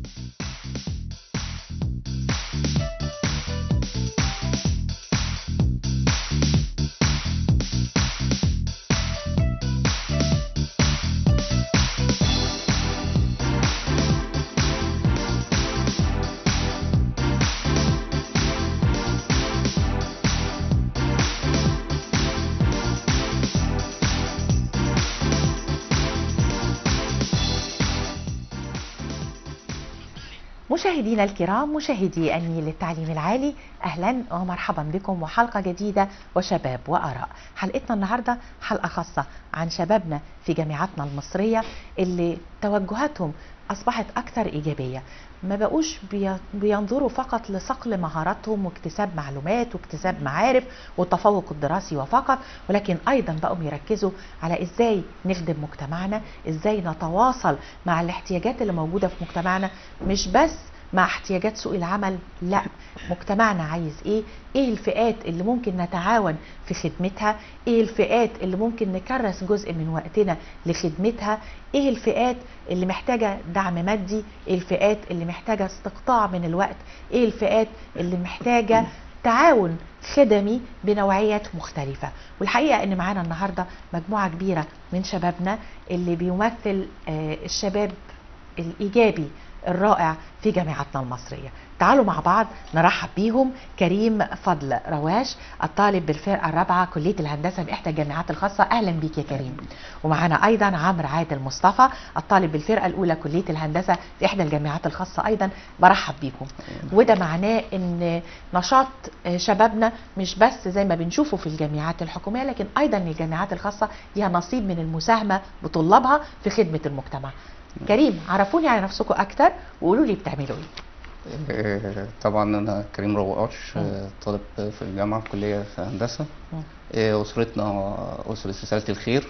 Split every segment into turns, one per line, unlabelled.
مشاهدينا الكرام مشاهدي النيل للتعليم العالي اهلا ومرحبا بكم وحلقه جديده وشباب واراء حلقتنا النهارده حلقه خاصه عن شبابنا في جامعاتنا المصريه اللي توجهاتهم اصبحت اكثر ايجابيه ما بقوش بي- بينظروا فقط لصقل مهاراتهم واكتساب معلومات واكتساب معارف والتفوق الدراسي وفقط ولكن ايضا بقوا يركزوا على ازاي نخدم مجتمعنا ازاي نتواصل مع الاحتياجات اللي موجوده في مجتمعنا مش بس مع احتياجات سوق العمل لا مجتمعنا عايز ايه ايه الفئات اللي ممكن نتعاون في خدمتها ايه الفئات اللي ممكن نكرس جزء من وقتنا لخدمتها ايه الفئات اللي محتاجه دعم مادي ايه الفئات اللي محتاجه استقطاع من الوقت ايه الفئات اللي محتاجه تعاون خدمي بنوعيات مختلفة والحقيقة ان معانا النهاردة مجموعة كبيرة من شبابنا اللي بيمثل آه، الشباب الإيجابي الرائع في جامعاتنا المصرية تعالوا مع بعض نرحب بيهم كريم فضل رواش الطالب بالفرقة الرابعة كلية الهندسة بإحدى الجامعات الخاصة أهلا بيك يا كريم ومعنا أيضا عمرو عادل مصطفى الطالب بالفرقة الأولى كلية الهندسة في إحدى الجامعات الخاصة أيضا برحب بيكم وده معناه ان نشاط شبابنا مش بس زي ما بنشوفه في الجامعات الحكوميه لكن ايضا الجامعات الخاصه ليها نصيب من المساهمه بطلابها في خدمه المجتمع. كريم عرفوني على نفسكم اكتر وقولوا لي بتعملوا ايه.
آه، طبعا انا كريم رواش آه، طالب في الجامعه كليه في هندسه
مم.
آه، اسرتنا اسره رساله الخير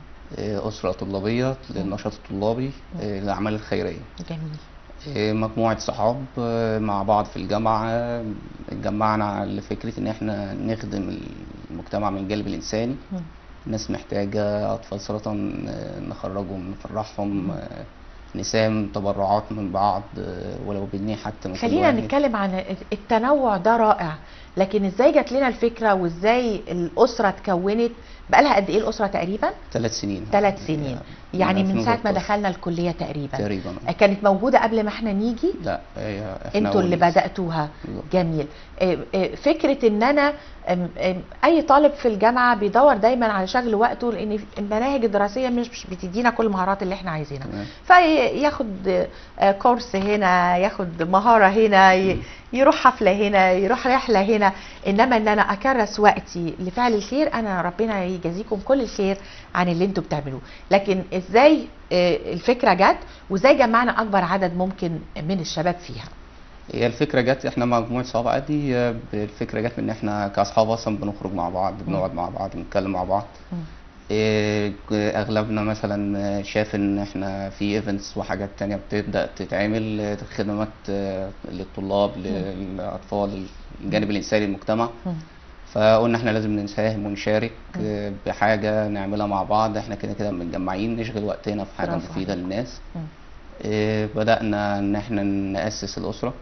آه، اسره طلابيه للنشاط الطلابي آه، للاعمال الخيريه
جميل.
آه، مجموعه صحاب آه، مع بعض في الجامعه آه، اتجمعنا لفكره ان احنا نخدم المجتمع من الجانب الانساني
مم.
ناس محتاجه اطفال سرطان آه، نخرجهم نفرحهم آه، نساهم تبرعات من بعض آه، ولو بجنيه حتى من كل
خلينا
واحد.
نتكلم عن التنوع ده رائع لكن ازاي جات لنا الفكره وازاي الاسره اتكونت بقالها قد ايه الاسره تقريبا؟
ثلاث سنين
ثلاث سنين يعني من ساعه ما
2013
دخلنا الكليه تقريبا
تقريبا
كانت موجوده قبل ما احنا نيجي
لا هي احنا
انتوا اللي
أول-
بداتوها
بالظبط.
جميل آه، آه، فكره ان انا آم، آم، اي طالب في الجامعه بيدور دايما على شغل وقته لان المناهج الدراسيه مش مش بتدينا كل المهارات اللي احنا عايزينها
تمام.
فياخد آه، كورس هنا ياخد مهاره هنا ي- يروح حفله هنا يروح رحله هنا انما ان انا اكرس وقتي لفعل الخير انا ربنا يجازيكم كل الخير عن اللي انتوا بتعملوه لكن ازاي آه، الفكره جت وازاي جمعنا اكبر عدد ممكن من الشباب فيها
هي الفكره جت احنا مجموعه صحاب عادي آه، الفكره جت من ان احنا كاصحاب اصلا بنخرج مع بعض بنقعد مع بعض بنتكلم مع بعض
مم.
إيه، اغلبنا مثلا شاف ان احنا في ايفنتس وحاجات تانية بتبدا تتعمل آه، خدمات آه، للطلاب للاطفال الجانب الانساني للمجتمع
مم.
فقلنا احنا لازم نساهم ونشارك آه، بحاجه نعملها مع بعض احنا كده كده متجمعين نشغل وقتنا في حاجه
برافو
مفيده للناس
مم.
إيه، بدأنا إن إحنا نأسس الأسرة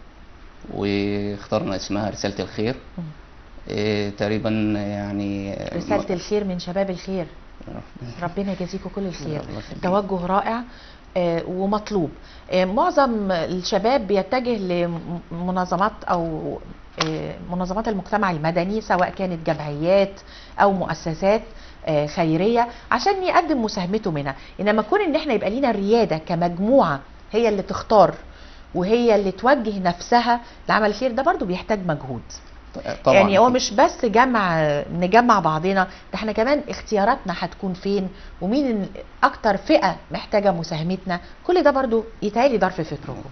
واخترنا اسمها رسالة الخير
مم.
إيه، تقريبا يعني
رسالة الخير من شباب الخير ربنا يجازيكم كل الخير
الله يخليك.
توجه رائع آه، ومطلوب آه، معظم الشباب بيتجه لمنظمات او آه، منظمات المجتمع المدني سواء كانت جمعيات او مؤسسات آه، خيريه عشان يقدم مساهمته منها انما كون ان احنا يبقى لينا الرياده كمجموعه هي اللي تختار وهي اللي توجه نفسها لعمل الخير ده برضو بيحتاج مجهود
طبعا
يعني هو مش بس جمع نجمع بعضنا ده احنا كمان اختياراتنا هتكون فين ومين ال- اكتر فئة محتاجة مساهمتنا كل ده برضو يتهيألي ضرف فكركم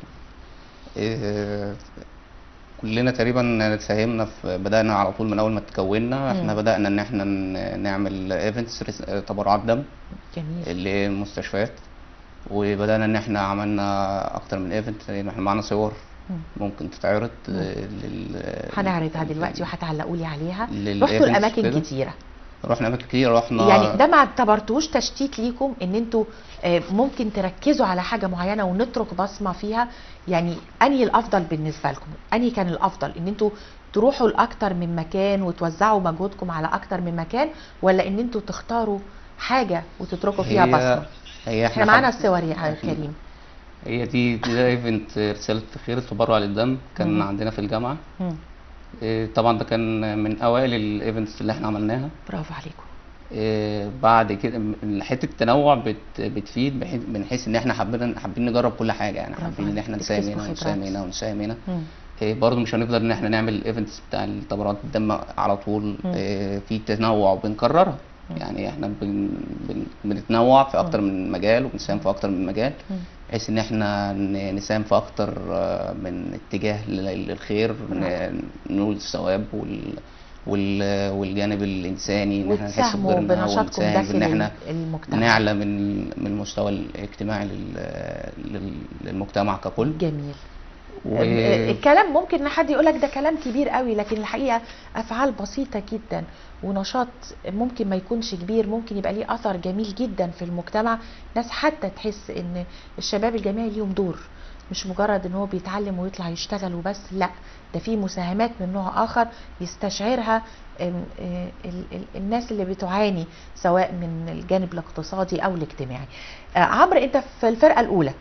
إيه، كلنا تقريبا ساهمنا في بدأنا على طول من أول ما تكوننا احنا
مم.
بدأنا إن احنا ن- نعمل ايفنتس تبرعات دم
جميل
للمستشفيات وبدأنا إن احنا عملنا أكتر من ايفنت لأن احنا معانا صور
مم.
ممكن تتعرض آه، لل
هنعرضها دلوقتي وهتعلقوا لي عليها
لل-
رحتوا
events
لاماكن
كده.
كتيرة
رحنا اماكن كتير رحنا
يعني ده ما اعتبرتوش تشتيت ليكم ان انتوا آه، ممكن تركزوا على حاجه معينه ونترك بصمه فيها يعني انهي الافضل بالنسبه لكم انهي كان الافضل ان انتوا تروحوا لاكتر من مكان وتوزعوا مجهودكم على اكتر من مكان ولا ان انتوا تختاروا حاجه وتتركوا فيها
هي
بصمه
هي
احنا معانا
حب-
الصور يا
إحنا-
كريم
هي دي ده ايفنت رساله خير التبرع للدم كان
مم.
عندنا في الجامعه
مم.
إيه، طبعا ده كان من اوائل الايفنتس اللي احنا عملناها
برافو عليكم
إيه، بعد كده م- حته التنوع بت بتفيد بحيث من حيث ان احنا حابين حابين نجرب كل حاجه يعني
برافو
حابين ان
عليك.
احنا نساهم
تكتسبوا
هنا
خبرات.
ونساهم هنا ونساهم هنا
مم.
إيه، برضه مش هنقدر ان احنا نعمل الايفنتس بتاع التبرعات الدم على طول
مم.
إيه، في تنوع وبنكررها
مم.
يعني احنا بن بن بنتنوع في اكتر من مجال وبنساهم في اكتر من مجال
مم.
بحيث ان احنا ن- نساهم في اكتر آه، من اتجاه لل- للخير ن- نقول الثواب وال وال- والجانب الانساني ان احنا نحس
وتساهموا
بدورنا
بنشاطكم
ونساهم
داخل
ان احنا
المجتمع
نعلى من من المستوى الاجتماعي لل- لل- للمجتمع ككل
جميل
و...
الكلام ممكن ان حد يقول لك ده كلام كبير قوي لكن الحقيقه افعال بسيطه جدا ونشاط ممكن ما يكونش كبير ممكن يبقى ليه اثر جميل جدا في المجتمع ناس حتى تحس ان الشباب الجامعي ليهم دور مش مجرد ان هو بيتعلم ويطلع يشتغل وبس لا ده في مساهمات من نوع اخر يستشعرها ام- اه ال- ال- الناس اللي بتعاني سواء من الجانب الاقتصادي او الاجتماعي آه، عمرو انت في الفرقه الاولى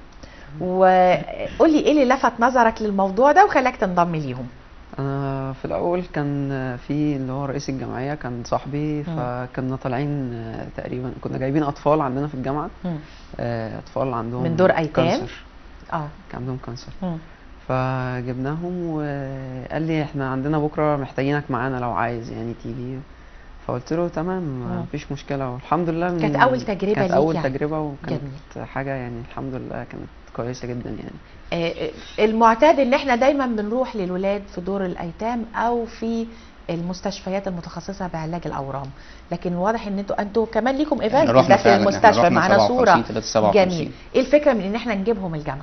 وقول لي ايه اللي لفت نظرك للموضوع ده وخلاك تنضم ليهم
انا في الاول كان في اللي هو رئيس الجمعيه كان صاحبي
مم.
فكنا طالعين آه، تقريبا كنا جايبين اطفال عندنا في الجامعه آه، اطفال عندهم
من دور أيتام؟
كانسر
اه
كان عندهم كانسر
مم.
فجبناهم وقال لي احنا عندنا بكره محتاجينك معانا لو عايز يعني تيجي فقلت له تمام
مم.
مفيش مشكله والحمد لله من
كانت أول تجربة
كانت
ليك
اول
يعني.
تجربه وكانت
جميل.
حاجه يعني الحمد لله كانت كويسه جدا يعني
آه، المعتاد ان احنا دايما بنروح للولاد في دور الايتام او في المستشفيات المتخصصه بعلاج الاورام لكن واضح ان انتوا انتوا كمان ليكم ايفنت
رحنا
ده في
فعلاً، إحنا
المستشفى
رحنا
معانا
57
صوره
357.
جميل ايه الفكره من ان احنا نجيبهم الجامعه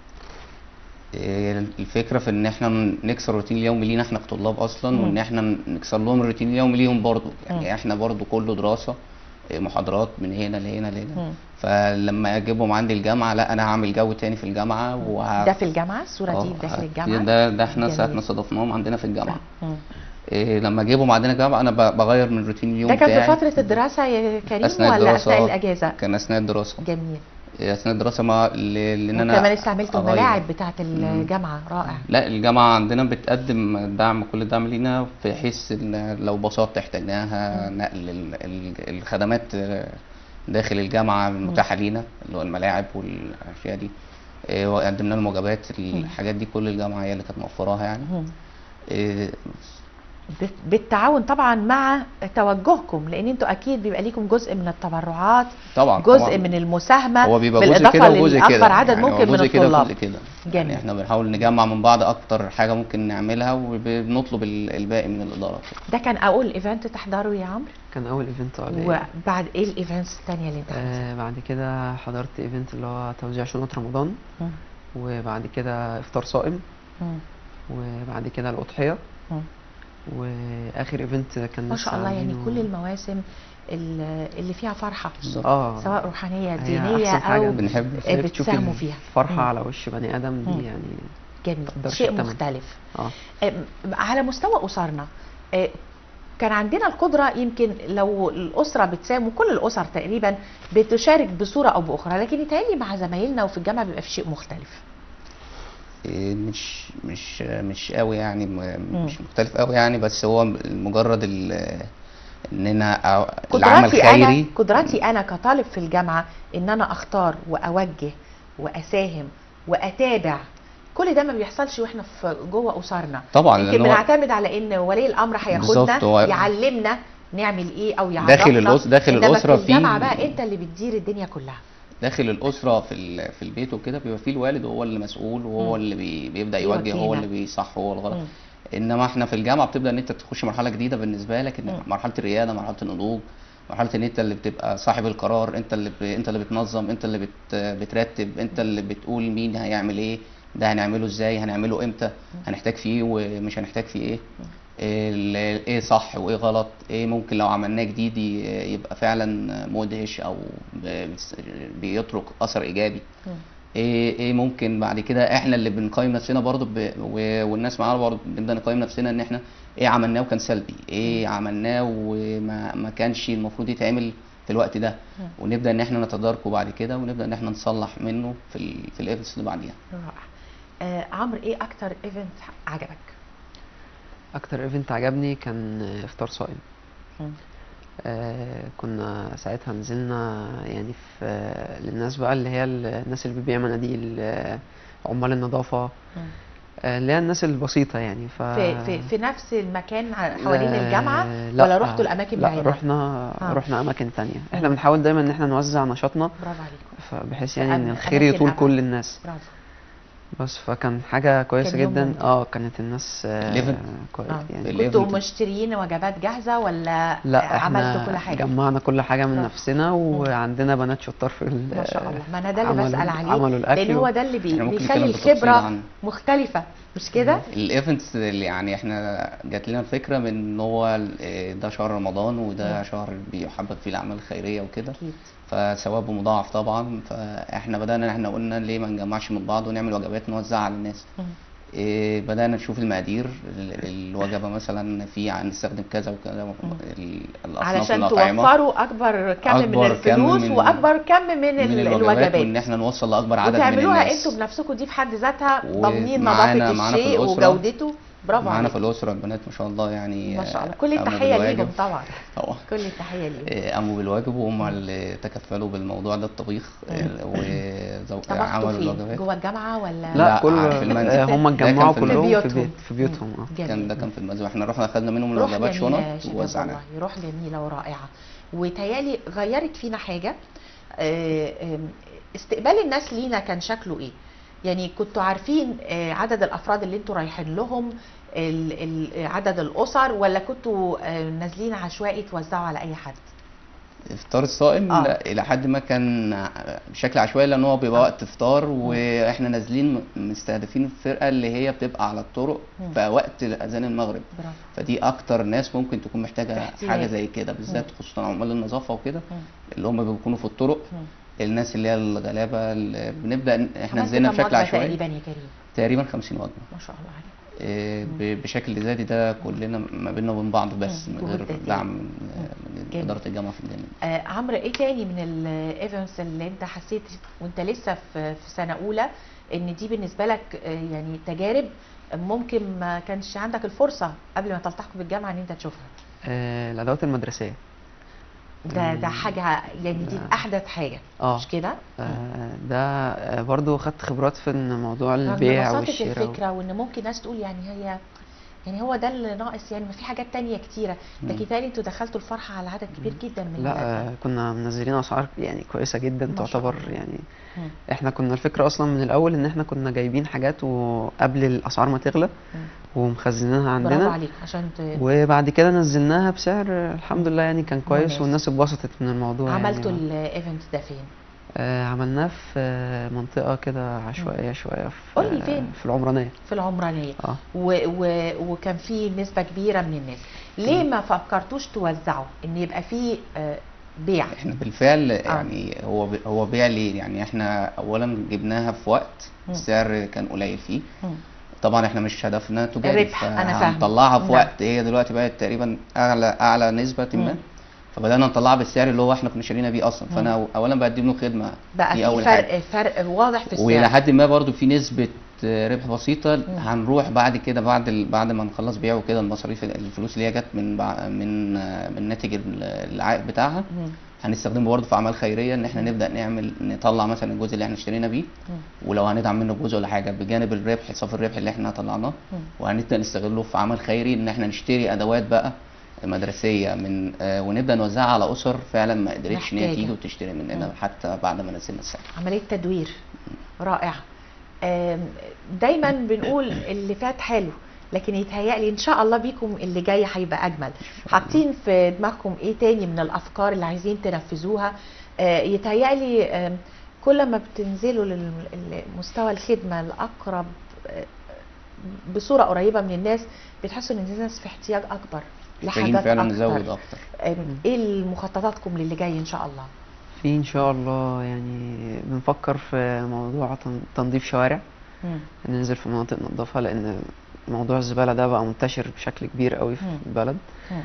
إيه، الفكره في ان احنا نكسر الروتين اليومي لينا احنا كطلاب اصلا
مم.
وان احنا نكسر لهم الروتين اليومي ليهم برضو
مم.
يعني احنا برضو كله دراسه إيه، محاضرات من هنا لهنا لهنا
مم.
فلما اجيبهم عندي الجامعه لا انا هعمل جو تاني في الجامعه وه...
ده في الجامعه الصوره دي
آه،
داخل
آه،
الجامعه
ده ده احنا
جميل.
ساعه ما استضفناهم عندنا في الجامعه
مم.
إيه لما اجيبهم عندنا الجامعه انا ب- بغير من روتين اليوم
ده كان في
بتاعي
فتره الدراسه يا كريم
اثناء
ولا
الدراسه
اثناء
آه،
الاجازه
كان اثناء الدراسه
جميل
إيه، اثناء الدراسه ما ل- لان انا
وكمان استعملتوا
أغير.
الملاعب بتاعه الجامعه رائع
لا الجامعة عندنا بتقدم دعم كل الدعم لينا في حيث إن لو باصات احتاجناها نقل ال- ال- الخدمات آه، داخل الجامعة المتاحة لينا اللي هو الملاعب والأشياء دي آه، وقدمنا لهم وجبات الحاجات دي كل الجامعة هي اللي كانت موفراها يعني
مم.
آه،
بت- بالتعاون طبعا مع توجهكم لان انتوا اكيد بيبقى ليكم جزء من التبرعات
طبعا
جزء
طبعا
من المساهمه
هو بيبقى جزء
بالاضافه
كده وجزء كده
لاكبر عدد
يعني هو
ممكن من
جزء كده
الطلاب
وجزء كده
جميل.
يعني احنا بنحاول نجمع من بعض اكتر حاجة ممكن نعملها وبنطلب ال- الباقي من الإدارة
ده كان اول ايفنت تحضره يا عمرو
كان اول ايفنت اه ليا.
وبعد ايه الايفنتس الثانيه اللي انت حضرتها؟
آه بعد كده حضرت ايفنت اللي هو توزيع شنط رمضان
مم.
وبعد كده افطار صائم
مم.
وبعد كده الاضحيه
مم.
واخر ايفنت كان
ما
لسه
شاء الله يعني
عاملينه-
كل المواسم ال- اللي فيها فرحه
بالظبط.
اه
سواء روحانيه
هي
دينيه
أحسن حاجة
او
بنحب
آه،
بتشوفي
بتساهموا فيها
الفرحه
مم.
على وش بني ادم
مم.
دي يعني
جميل
تقدرش
شيء
التمن.
مختلف
اه
آه، على مستوى اسرنا آه، كان عندنا القدرة يمكن لو الأسرة بتساهم وكل الأسر تقريبا بتشارك بصورة أو بأخرى لكن يتهيألي مع زمايلنا وفي الجامعة بيبقى في شيء مختلف
إيه، مش مش مش قوي يعني م- مش مختلف قوي يعني بس هو مجرد ال- اننا أ- العمل
قدراتي أنا
خيري
قدراتي أنا كطالب في الجامعة إن أنا أختار وأوجه وأساهم وأتابع كل ده ما بيحصلش واحنا في جوه اسرنا
طبعا
يمكن
لان هو
بنعتمد على ان ولي الامر هياخدنا
بالظبط، هو-
يعلمنا نعمل ايه او يعرفنا
داخل الأس- داخل
إنما
الأسرة
في
في-
الجامعه بقى انت اللي بتدير الدنيا كلها
داخل الاسره في ال- في البيت وكده بيبقى فيه الوالد هو اللي مسؤول وهو
مم.
اللي بي بيبدا يوجه هو
يوجهنا.
اللي بيصح هو الغلط
مم.
انما احنا في الجامعه بتبدا ان انت تخش مرحله جديده بالنسبه لك ان
مم.
مرحله الرياده مرحله النضوج مرحله ان انت اللي بتبقى صاحب القرار انت اللي ب... انت اللي بتنظم انت اللي بت... بترتب انت اللي بتقول مين هيعمل ايه ده هنعمله ازاي هنعمله امتى هنحتاج فيه ايه ومش هنحتاج فيه ايه ال- ايه صح وايه غلط ايه ممكن لو عملناه جديد ي- يبقى فعلا مدهش او ب- بيترك اثر ايجابي
مم.
ايه ايه ممكن بعد كده احنا اللي بنقيم نفسنا برضو ب... و... والناس معانا برضو بنبدا نقيم نفسنا ان احنا ايه عملناه وكان سلبي ايه عملناه وما ما كانش المفروض يتعمل في الوقت ده
مم.
ونبدا ان احنا نتداركه بعد كده ونبدا ان احنا نصلح منه في ال... في الايفنتس اللي بعديها
رائع آه عمرو ايه اكتر ايفنت عجبك
اكتر ايفنت عجبني كان افطار صائم
مم.
آه كنا ساعتها نزلنا يعني في آه للناس بقى اللي هي ال- الناس اللي بتبيع مناديل آه عمال النظافة
مم.
آه اللي هي الناس البسيطة يعني ف
في في في نفس المكان ع- حوالين
آه،
الجامعه
لا،
ولا رحتوا الاماكن
لا
بعيده
رحنا
آه.
رحنا اماكن تانية احنا بنحاول دايما ان احنا نوزع نشاطنا
برافو عليكم
فبحيث يعني ان
أم-
الخير
أماكن
يطول
أبعد.
كل الناس
برافو
بس فكان حاجة كويسة
كان يوم
جدا
ممتع.
اه كانت الناس آه
الإيفنت.
كويس
آه.
يعني
ال-
كنتوا
الإيفنت-
مشترين وجبات جاهزه ولا
لا
عملتوا
احنا
كل حاجه
جمعنا كل حاجة من
برافو.
نفسنا وعندنا بنات شطار في ال-
ما شاء الله ما انا ده اللي
عملوا-
بسال عليه
عملوا الاكل
لان هو ده اللي بي
إحنا ممكن
بيخلي
نتكلم بالتفصيل
الخبره
عن-
مختلفه مش كده
الايفنتس اللي يعني احنا جات لنا الفكره من ان هو ال- ده شهر رمضان وده
مم.
شهر بيحبب فيه الاعمال الخيريه وكده
اكيد
فثوابه مضاعف طبعا فاحنا بدانا ان احنا قلنا ليه ما نجمعش من بعض ونعمل وجبات نوزعها على الناس
مم.
إيه بدانا نشوف المقادير ال- الوجبه مثلا في هنستخدم كذا وكذا ال- الاصناف
علشان
الاطعمه
توفروا اكبر كم من
أكبر كم
الفلوس
من-
واكبر كم من,
من
ال-
الوجبات وان
الوجبات
احنا نوصل لاكبر عدد من
وتعملوها
الناس
انتوا بنفسكم دي في حد ذاتها
ومعانا-
ضامنين نظافه
معانا في
الشيء
الأسرة.
وجودته برافو
معانا في
عليكم
الاسره البنات ما شاء الله يعني
ما شاء الله
آه،
كل
قاموا
التحيه
بالواجب.
ليهم طبعا
طبعا
كل التحيه ليهم
آه، قاموا بالواجب وهم اللي تكفلوا بالموضوع ده الطبيخ
طبختوا
وعملوا
فين
الوجبات
جوه الجامعه ولا
لا,
لا،
كل
في المنزل.
آه، هم
ده كان
اتجمعوا
في
كلهم في,
بيوتهم.
بيت في بيوتهم اه
جميل.
كان ده كان في المنزل احنا رحنا اخدنا منهم
روح
الوجبات
جميلة يا
شنط
شباب
ووزعناها
والله روح جميلة ورائعة وتيالي غيرت فينا حاجة آه، آم، استقبال الناس لينا كان شكله ايه يعني كنتوا عارفين آه، عدد الافراد اللي انتوا رايحين لهم ال- ال- عدد الاسر ولا كنتوا آه، نازلين عشوائي توزعوا على اي حد
افطار الصائم
آه.
لا الى حد ما كان بشكل عشوائي لان هو بيبقى وقت افطار واحنا نازلين مستهدفين الفرقه اللي هي بتبقى على الطرق
مم.
في وقت اذان المغرب
برافو
فدي اكتر ناس ممكن تكون محتاجه
احتياج.
حاجه زي كده بالذات خصوصا عمال النظافه وكده
مم.
اللي هم بيكونوا في الطرق
مم.
الناس اللي هي الغلابه اللي بنبدا إن احنا
عملت
نزلنا
كام
بشكل
وجبة
عشوائي
تقريبا يا كريم
تقريبا 50 وجبه
ما شاء الله عليك
إيه، ب- بشكل ذاتي ده كلنا ما بيننا وبين بعض بس
مم.
من
جهود
غير
ذاتية.
دعم من من
جميل.
اداره الجامعه في الجانب
آه عمرو ايه تاني من الايفنتس اللي انت حسيت وانت لسه في في سنه اولى ان دي بالنسبه لك آه يعني تجارب ممكن ما كانش عندك الفرصه قبل ما تلتحق بالجامعه ان انت تشوفها
آه، الادوات المدرسية
ده ده حاجه يعني دي احدث حاجه
اه
مش كده؟
آه، ده آه، برضو خدت خبرات في إن موضوع
رغم
البيع
بساطه
والشراء
الفكره وان ممكن ناس تقول يعني هي يعني هو ده اللي ناقص يعني ما في حاجات تانية كتيره لكن بالتالي انتوا دخلتوا الفرحه على عدد كبير جدا من
لا
الناس.
آه، كنا منزلين اسعار يعني كويسه جدا
ما شاء
تعتبر
الله.
يعني
مم.
احنا كنا الفكره اصلا من الاول ان احنا كنا جايبين حاجات وقبل الاسعار ما تغلى
مم.
ومخزنينها
برافو
عندنا
عليك عشان ت...
وبعد كده نزلناها بسعر آه، الحمد لله يعني كان كويس
ممتاز.
والناس اتبسطت من الموضوع
عملتوا
يعني
الايفنت ده فين؟
آه عملناه في آه، منطقه كده عشوائيه شويه في
قولي
آه،
فين؟
في العمرانيه
في العمرانيه
اه
و و وكان في نسبه كبيره من الناس ليه ما فكرتوش توزعوا ان يبقى في آه، بيع
احنا بالفعل يعني هو ب- هو بيع ليه يعني احنا اولا جبناها في وقت
مم.
السعر كان قليل فيه
مم.
طبعا احنا مش هدفنا تجاري
الربح، أنا فاهمة.
هنطلعها في
نعم.
وقت هي دلوقتي بقت تقريبا اعلى اعلى نسبه
مم.
ما فبدانا نطلعها بالسعر اللي هو احنا كنا شارينا بيه اصلا
مم.
فانا اولا بقدم له خدمه
بقى
دي
في
اول
فرق
حاجه
فرق واضح في
والى
السعر
حد ما برضو في نسبه آه، ربح بسيطه هنروح بعد كده بعد ال... بعد ما نخلص بيع وكده المصاريف الفلوس اللي هي جت من بع... من آه، من ناتج ال- العائد بتاعها
مم.
هنستخدمه برضه في اعمال خيريه ان احنا نبدا نعمل نطلع مثلا الجزء اللي احنا اشترينا بيه
مم.
ولو هندعم منه جزء ولا حاجه بجانب الربح صافي الربح اللي احنا طلعناه
مم.
وهنبدا نستغله في عمل خيري ان احنا نشتري ادوات بقى مدرسيه من آه ونبدا نوزعها على اسر فعلا ما قدرتش ان هي
محتاجة.
تيجي وتشتري مننا
مم.
حتى بعد ما نزلنا السعر
عمليه تدوير رائعه آم، دايما بنقول اللي فات حلو لكن يتهيألي ان شاء الله بيكم اللي جاي هيبقى اجمل حاطين في دماغكم ايه تاني من الافكار اللي عايزين تنفذوها آه، يتهيألي آم، كل ما بتنزلوا للمستوى الخدمه الاقرب آه، بصوره قريبه من الناس بتحسوا ان الناس في احتياج اكبر
محتاجين
لحاجات
فعلا
أكتر.
نزود اكتر
آم، ايه مخططاتكم للي جاي ان شاء الله
في ان شاء الله يعني بنفكر في موضوع تن- تنظيف شوارع
مم.
ننزل في مناطق ننضفها لان موضوع الزبالة ده بقى منتشر بشكل كبير قوي في
مم.
البلد
مم.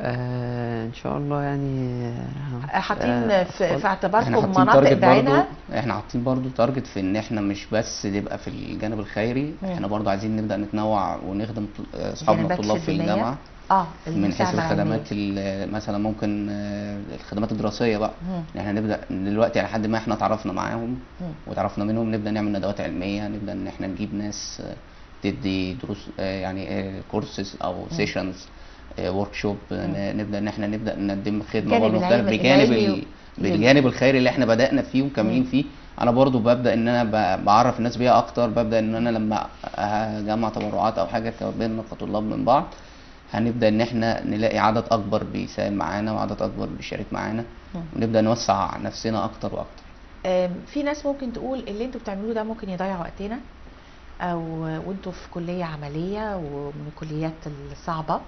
آه ان شاء الله يعني آه،
حاطين
آه،
في, في
أطفال.
احنا
اعتباركم
حاطين
مناطق
تارجت برضو
بعينها
احنا حاطين برضو تارجت في ان احنا مش بس نبقى في الجانب الخيري
مم.
احنا برضو عايزين نبدا نتنوع ونخدم طل- آه، اصحابنا
جانبات
الطلاب في
خدمية.
الجامعه
اه
من
المساهمة
حيث
العلمية.
الخدمات ال- مثلا ممكن آه، الخدمات الدراسيه بقى
مم.
ان احنا نبدا دلوقتي على حد ما احنا اتعرفنا معاهم
مم.
وتعرفنا منهم نبدا نعمل ندوات علميه نبدا ان احنا نجيب ناس آه، تدي دروس آه، يعني كورسز او سيشنز ورك شوب نبدا ان احنا نبدا نقدم خدمه
جانب
برضه مختلفه
العلم-
بجانب
العلمي
ال-
و-
بالجانب الخيري اللي احنا بدانا فيه ومكملين
مم.
فيه انا برضو ببدا ان انا ب- بعرف الناس بيها اكتر ببدا ان انا لما اجمع تبرعات او حاجه بيننا كطلاب من بعض هنبدا ان احنا نلاقي عدد اكبر بيساهم معانا وعدد اكبر بيشارك معانا
مم.
ونبدا نوسع نفسنا اكتر واكتر
آم، في ناس ممكن تقول اللي انتوا بتعملوه ده ممكن يضيع وقتنا او وانتوا في كليه عمليه ومن الكليات الصعبه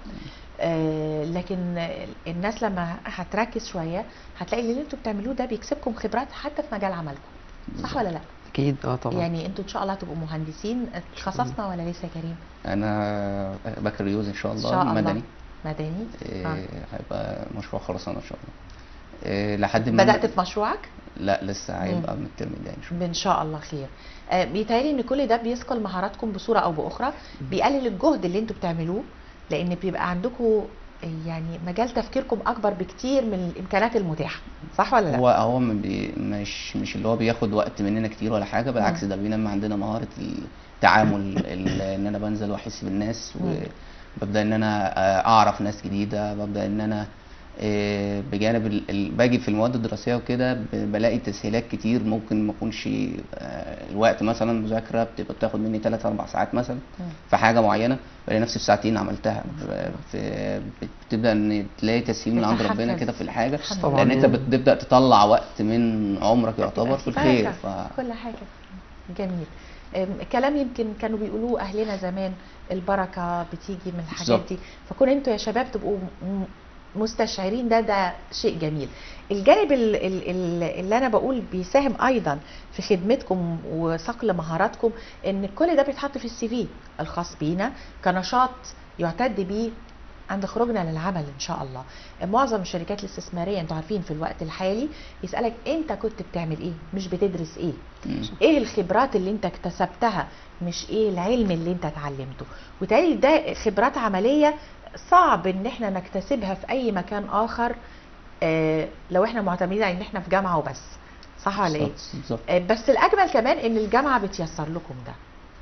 آه، لكن الناس لما هتركز شويه هتلاقي اللي انتوا بتعملوه ده بيكسبكم خبرات حتى في مجال عملكم صح ولا لا
اكيد اه طبعا
يعني انتوا ان شاء الله هتبقوا مهندسين اتخصصنا ولا لسه يا كريم
انا بكالوريوس ان شاء
ان
الله
شاء الله
مدني
مدني
إيه،
آه.
هيبقى مشروع خرسانه ان شاء الله إيه، لحد ما
بدات في مشروعك
لا لسه هيبقى من الترم الجاي ان شاء الله
ان شاء الله خير آه، بيتهيألي ان كل ده بيثقل مهاراتكم بصوره او باخرى بيقلل الجهد اللي انتوا بتعملوه لان بيبقى عندكم يعني مجال تفكيركم اكبر بكتير من الامكانات المتاحه صح ولا لا
هو هو ما بي مش مش اللي هو بياخد وقت مننا كتير ولا حاجه بالعكس ده بينمي عندنا مهاره التعامل ال- ان انا بنزل واحس بالناس
مم.
وببدا ان انا آه، اعرف ناس جديده ببدا ان انا آه، بجانب ال- ال- باجي في المواد الدراسيه وكده ب- بلاقي تسهيلات كتير ممكن ما اكونش آه، الوقت مثلا مذاكره بتبقى بتاخد مني 3 4 ساعات مثلا
مم.
في حاجه معينه بلاقي نفسي في ساعتين عملتها ف- في- بتبدا ان تلاقي تسهيل من عند ربنا
بتتحفز.
كده في الحاجه
طبعاً
لان انت
يعني.
بتبدا تطلع وقت من عمرك يعتبر في الخير
بركة
ف...
في كل حاجه جميل أم، كلام يمكن كانوا بيقولوه اهلنا زمان البركه بتيجي من الحاجات
بالظبط.
دي فكون انتوا يا شباب تبقوا م- مستشعرين ده ده شيء جميل الجانب ال- ال- ال- اللي انا بقول بيساهم ايضا في خدمتكم وصقل مهاراتكم ان كل ده بيتحط في السي في الخاص بينا كنشاط يعتد بيه عند خروجنا للعمل ان شاء الله معظم الشركات الاستثماريه انتوا عارفين في الوقت الحالي يسالك انت كنت بتعمل ايه مش بتدرس ايه
مم.
ايه الخبرات اللي انت اكتسبتها مش ايه العلم اللي انت اتعلمته وتالي ده خبرات عمليه صعب ان احنا نكتسبها في اي مكان اخر آه لو احنا معتمدين على ان احنا في جامعه وبس صح ولا ايه
بالظبط- بالظبط
آه، بس الاجمل كمان ان الجامعه بتيسر لكم ده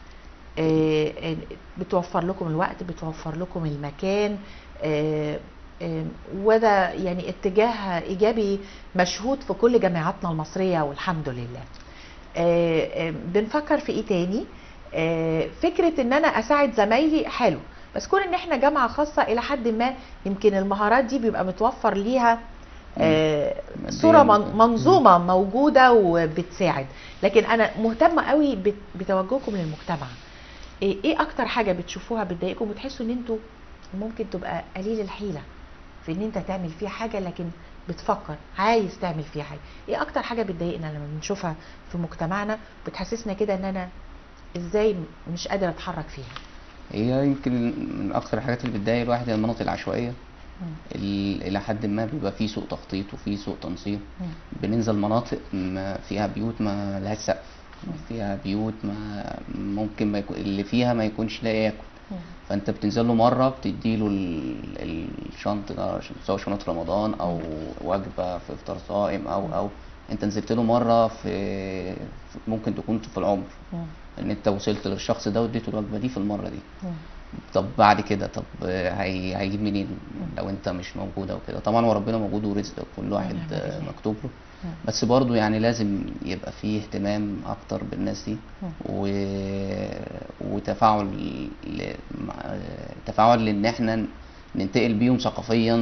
آه، آه، بتوفر لكم الوقت بتوفر لكم المكان آه، آه، وده يعني اتجاه ايجابي مشهود في كل جامعاتنا المصريه والحمد لله آه، آه، بنفكر في ايه تاني آه، فكره ان انا اساعد زمايلي حلو بس كون ان احنا جامعه خاصه الى حد ما يمكن المهارات دي بيبقى متوفر ليها آه،
مادياً.
صوره من- منظومه موجوده وبتساعد لكن انا مهتمه قوي بت- بتوجهكم للمجتمع ايه إيه اكتر حاجه بتشوفوها بتضايقكم وتحسوا ان انتوا ممكن تبقى قليل الحيله في ان انت تعمل فيها حاجه لكن بتفكر عايز تعمل فيها حاجه ايه اكتر حاجه بتضايقنا لما بنشوفها في مجتمعنا بتحسسنا كده ان انا ازاي مش قادر اتحرك فيها
هي يمكن من اكتر الحاجات اللي بتضايق الواحد هي المناطق العشوائيه ال- الى حد ما بيبقى فيه سوء تخطيط وفيه سوء تنظيم
مم.
بننزل مناطق ما فيها بيوت ما لهاش سقف فيها بيوت ما ممكن ما يكون اللي فيها ما يكونش لاقي ياكل
مم.
فانت بتنزل له مره بتدي له ال- الشنطه سواء شنطه رمضان او وجبه في افطار صائم او او انت نزلت له مره في في- ممكن تكون في العمر
مم.
ان انت وصلت للشخص ده واديته الوجبه دي في المره دي
مم.
طب بعد كده طب آه، هي هيجيب منين لو انت مش موجود او كده طبعا هو ربنا موجود ورزق كل واحد
ونعم
آه،
بالله.
مكتوب له
مم.
بس برضو يعني لازم يبقى فيه اهتمام اكتر بالناس دي
مم.
و... وتفاعل ل... مع- تفاعل لان احنا ننتقل بيهم ثقافيا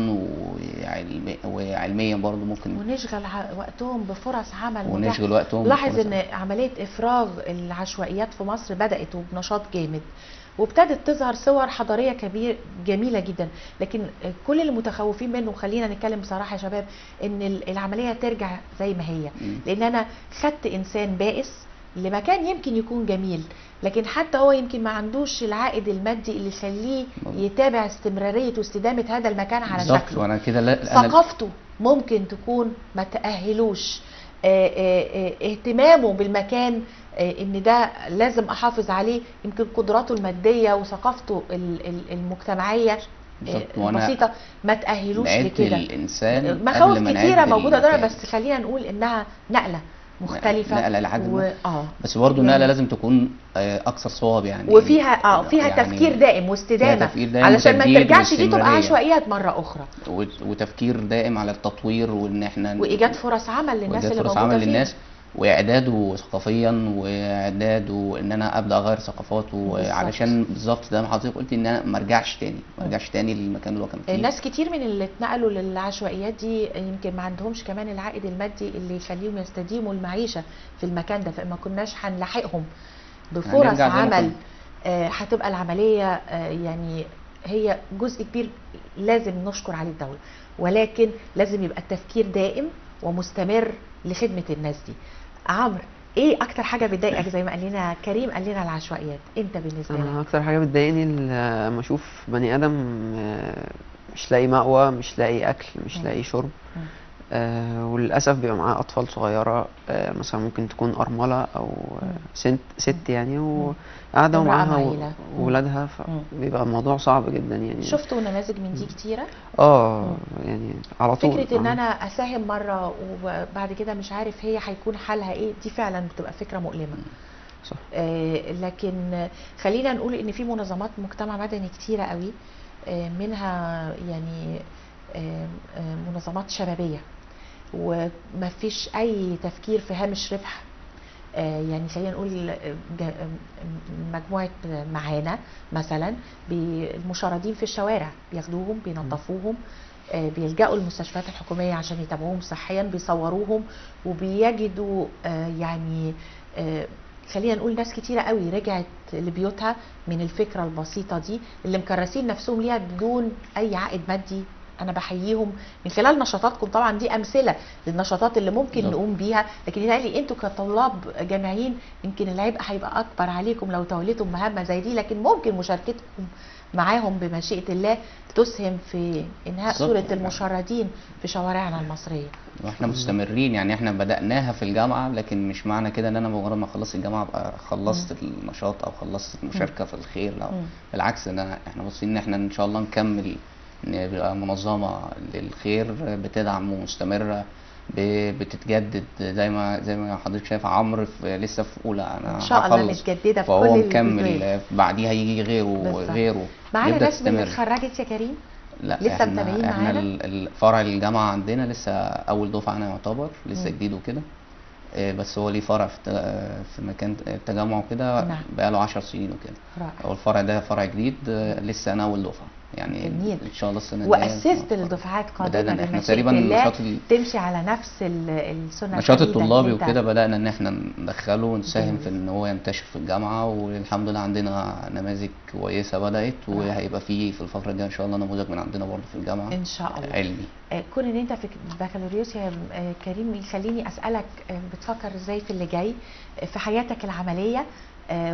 وعلمي وعلميا برضو ممكن
ونشغل ع- وقتهم بفرص عمل متاحة.
ونشغل وقتهم
لاحظ
بفرص
ان عمليه افراغ العشوائيات في مصر بدات وبنشاط جامد وابتدت تظهر صور حضاريه كبير جميله جدا لكن كل اللي متخوفين منه خلينا نتكلم بصراحه يا شباب ان ال- العمليه ترجع زي ما هي
مم.
لان انا خدت انسان بائس لمكان يمكن يكون جميل لكن حتى هو يمكن ما عندوش العائد المادي اللي يخليه
مظبوط.
يتابع استمراريه واستدامه هذا المكان على
بالظبط
شكله
وانا كده لا انا
ثقافته ممكن تكون ما تأهلوش آه، آه، آه، اهتمامه بالمكان آه، ان ده لازم احافظ عليه يمكن قدراته الماديه وثقافته ال- ال- المجتمعيه آه،
بالظبط، وأنا
البسيطه ما تأهلوش
نعد
لكده
الانسان
مخاوف
قبل ما
كتيره
نعد
موجوده دول
المكان.
بس خلينا نقول انها نقله مختلفه
نقلة لحد
و...
ما.
اه
بس برضه
يعني-
النقله لازم تكون آه، اكثر صواب يعني
وفيها اه فيها
يعني
تفكير دائم واستدامه
تفكير دائم
علشان ما
وتجديد
ترجعش دي تبقى
واستمرارية.
عشوائيات مره اخرى
وت- وتفكير دائم على التطوير وان احنا
وايجاد فرص عمل للناس
وإيجاد
اللي
فرص
موجوده
عمل
فيها.
للناس واعداده ثقافيا واعداده ان انا ابدا اغير ثقافاته
بالظبط.
علشان بالظبط زي ما حضرتك قلت ان انا ما ارجعش تاني ما ارجعش تاني للمكان اللي هو كان فيه
ناس كتير من اللي اتنقلوا للعشوائيات دي يمكن ما عندهمش كمان العائد المادي اللي يخليهم يستديموا المعيشة في المكان ده فما كناش هنلاحقهم بفرص
هنرجع زي ما
عمل
كنا.
آه، هتبقى العملية آه، يعني هي جزء كبير لازم نشكر عليه الدولة ولكن لازم يبقى التفكير دائم ومستمر لخدمة الناس دي عمرو ايه اكتر حاجة بتضايقك زي ما قال لنا كريم قال لنا العشوائيات انت بالنسبة
انا
لك
اكتر حاجه بتضايقني ال- لما اشوف بني ادم آه، مش لاقي مأوى مش لاقي اكل مش
مم.
لاقي شرب
مم.
آه وللاسف بيبقى معاه اطفال صغيره آه مثلا ممكن تكون ارمله او آه،
مم.
ست ست يعني وقاعده
امرأة
ومعاها
معيلة. مم.
وولادها
مم.
فبيبقى الموضوع صعب جدا يعني
شفتوا نماذج من دي كتيرة
اه يعني على طول
فكرة ان
آه.
انا اساهم مرة وبعد كده مش عارف هي هيكون حالها ايه دي فعلا بتبقى فكرة مؤلمة
صح
آه لكن خلينا نقول ان في منظمات مجتمع مدني كتيرة قوي آه منها يعني آه آه منظمات شبابية وما فيش اي تفكير في هامش ربح آه، يعني خلينا نقول آه، جا- آه، مجموعة معانا مثلا بي- المشردين في الشوارع بياخدوهم بينظفوهم آه، بيلجأوا المستشفيات الحكومية عشان يتابعوهم صحيا بيصوروهم وبيجدوا آه، يعني آه، خلينا نقول ناس كتيرة قوي رجعت لبيوتها من الفكرة البسيطة دي اللي مكرسين نفسهم ليها بدون أي عائد مادي أنا بحييهم من خلال نشاطاتكم طبعا دي أمثلة للنشاطات اللي ممكن
بالظبط.
نقوم بيها لكن يتهيألي أنتوا كطلاب جامعيين يمكن العبء هيبقى أكبر عليكم لو توليتم مهمة زي دي لكن ممكن مشاركتكم معاهم بمشيئة الله تسهم في إنهاء
بالظبط.
صورة المشردين في شوارعنا المصرية
واحنا مستمرين يعني احنا بدأناها في الجامعة لكن مش معنى كده ان انا مجرد ما اخلص الجامعة ابقى خلصت النشاط او خلصت المشاركة في الخير لا
مم.
بالعكس انا احنا باصين ان احنا ان شاء الله نكمل ان يبقى منظمة للخير بتدعم ومستمرة ب- بتتجدد زي ما زي ما حضرتك شايف عمرو في لسه في اولى انا
إن شاء الله
هخلص.
متجددة في
فهو
كل الجزئيات.
مكمل بعديها يجي غيره
بالظبط.
وغيره
معانا
يبدأ
ناس من اللي
تستمر.
اتخرجت يا كريم
لا
لسه
احنا
متابعين
احنا
معانا؟
ال- الفرع الجامعة عندنا لسه أول دفعة أنا يعتبر لسه
مم.
جديد وكده آه، بس هو ليه فرع في الت- آه، في مكان التجمع وكده
نعم.
بقاله 10 سنين وكده
رائع
هو الفرع ده فرع جديد آه، لسه أنا أول دفعة يعني
جميل.
إن شاء الله السنة الجاية
واسست
آه،
لدفعات قادمه
بدأنا إن إحنا
بمشيئة
تقريبا
الله
النشاط ال-
تمشي على نفس ال- السنه
نشاط
الحميدة اللي
الطلابي
أنت-
وكده بدأنا إن إحنا ندخله ونساهم
جميل.
في إن هو ينتشر في الجامعة والحمد لله عندنا نماذج كويسة بدأت وهيبقى في في الفترة الجاية إن شاء الله نموذج من عندنا برضه في الجامعة
ان شاء الله
علمي
آه، كون ان انت في البكالوريوس يا آه، كريم يخليني اسالك آه، بتفكر ازاي في اللي جاي آه، في حياتك العمليه آه،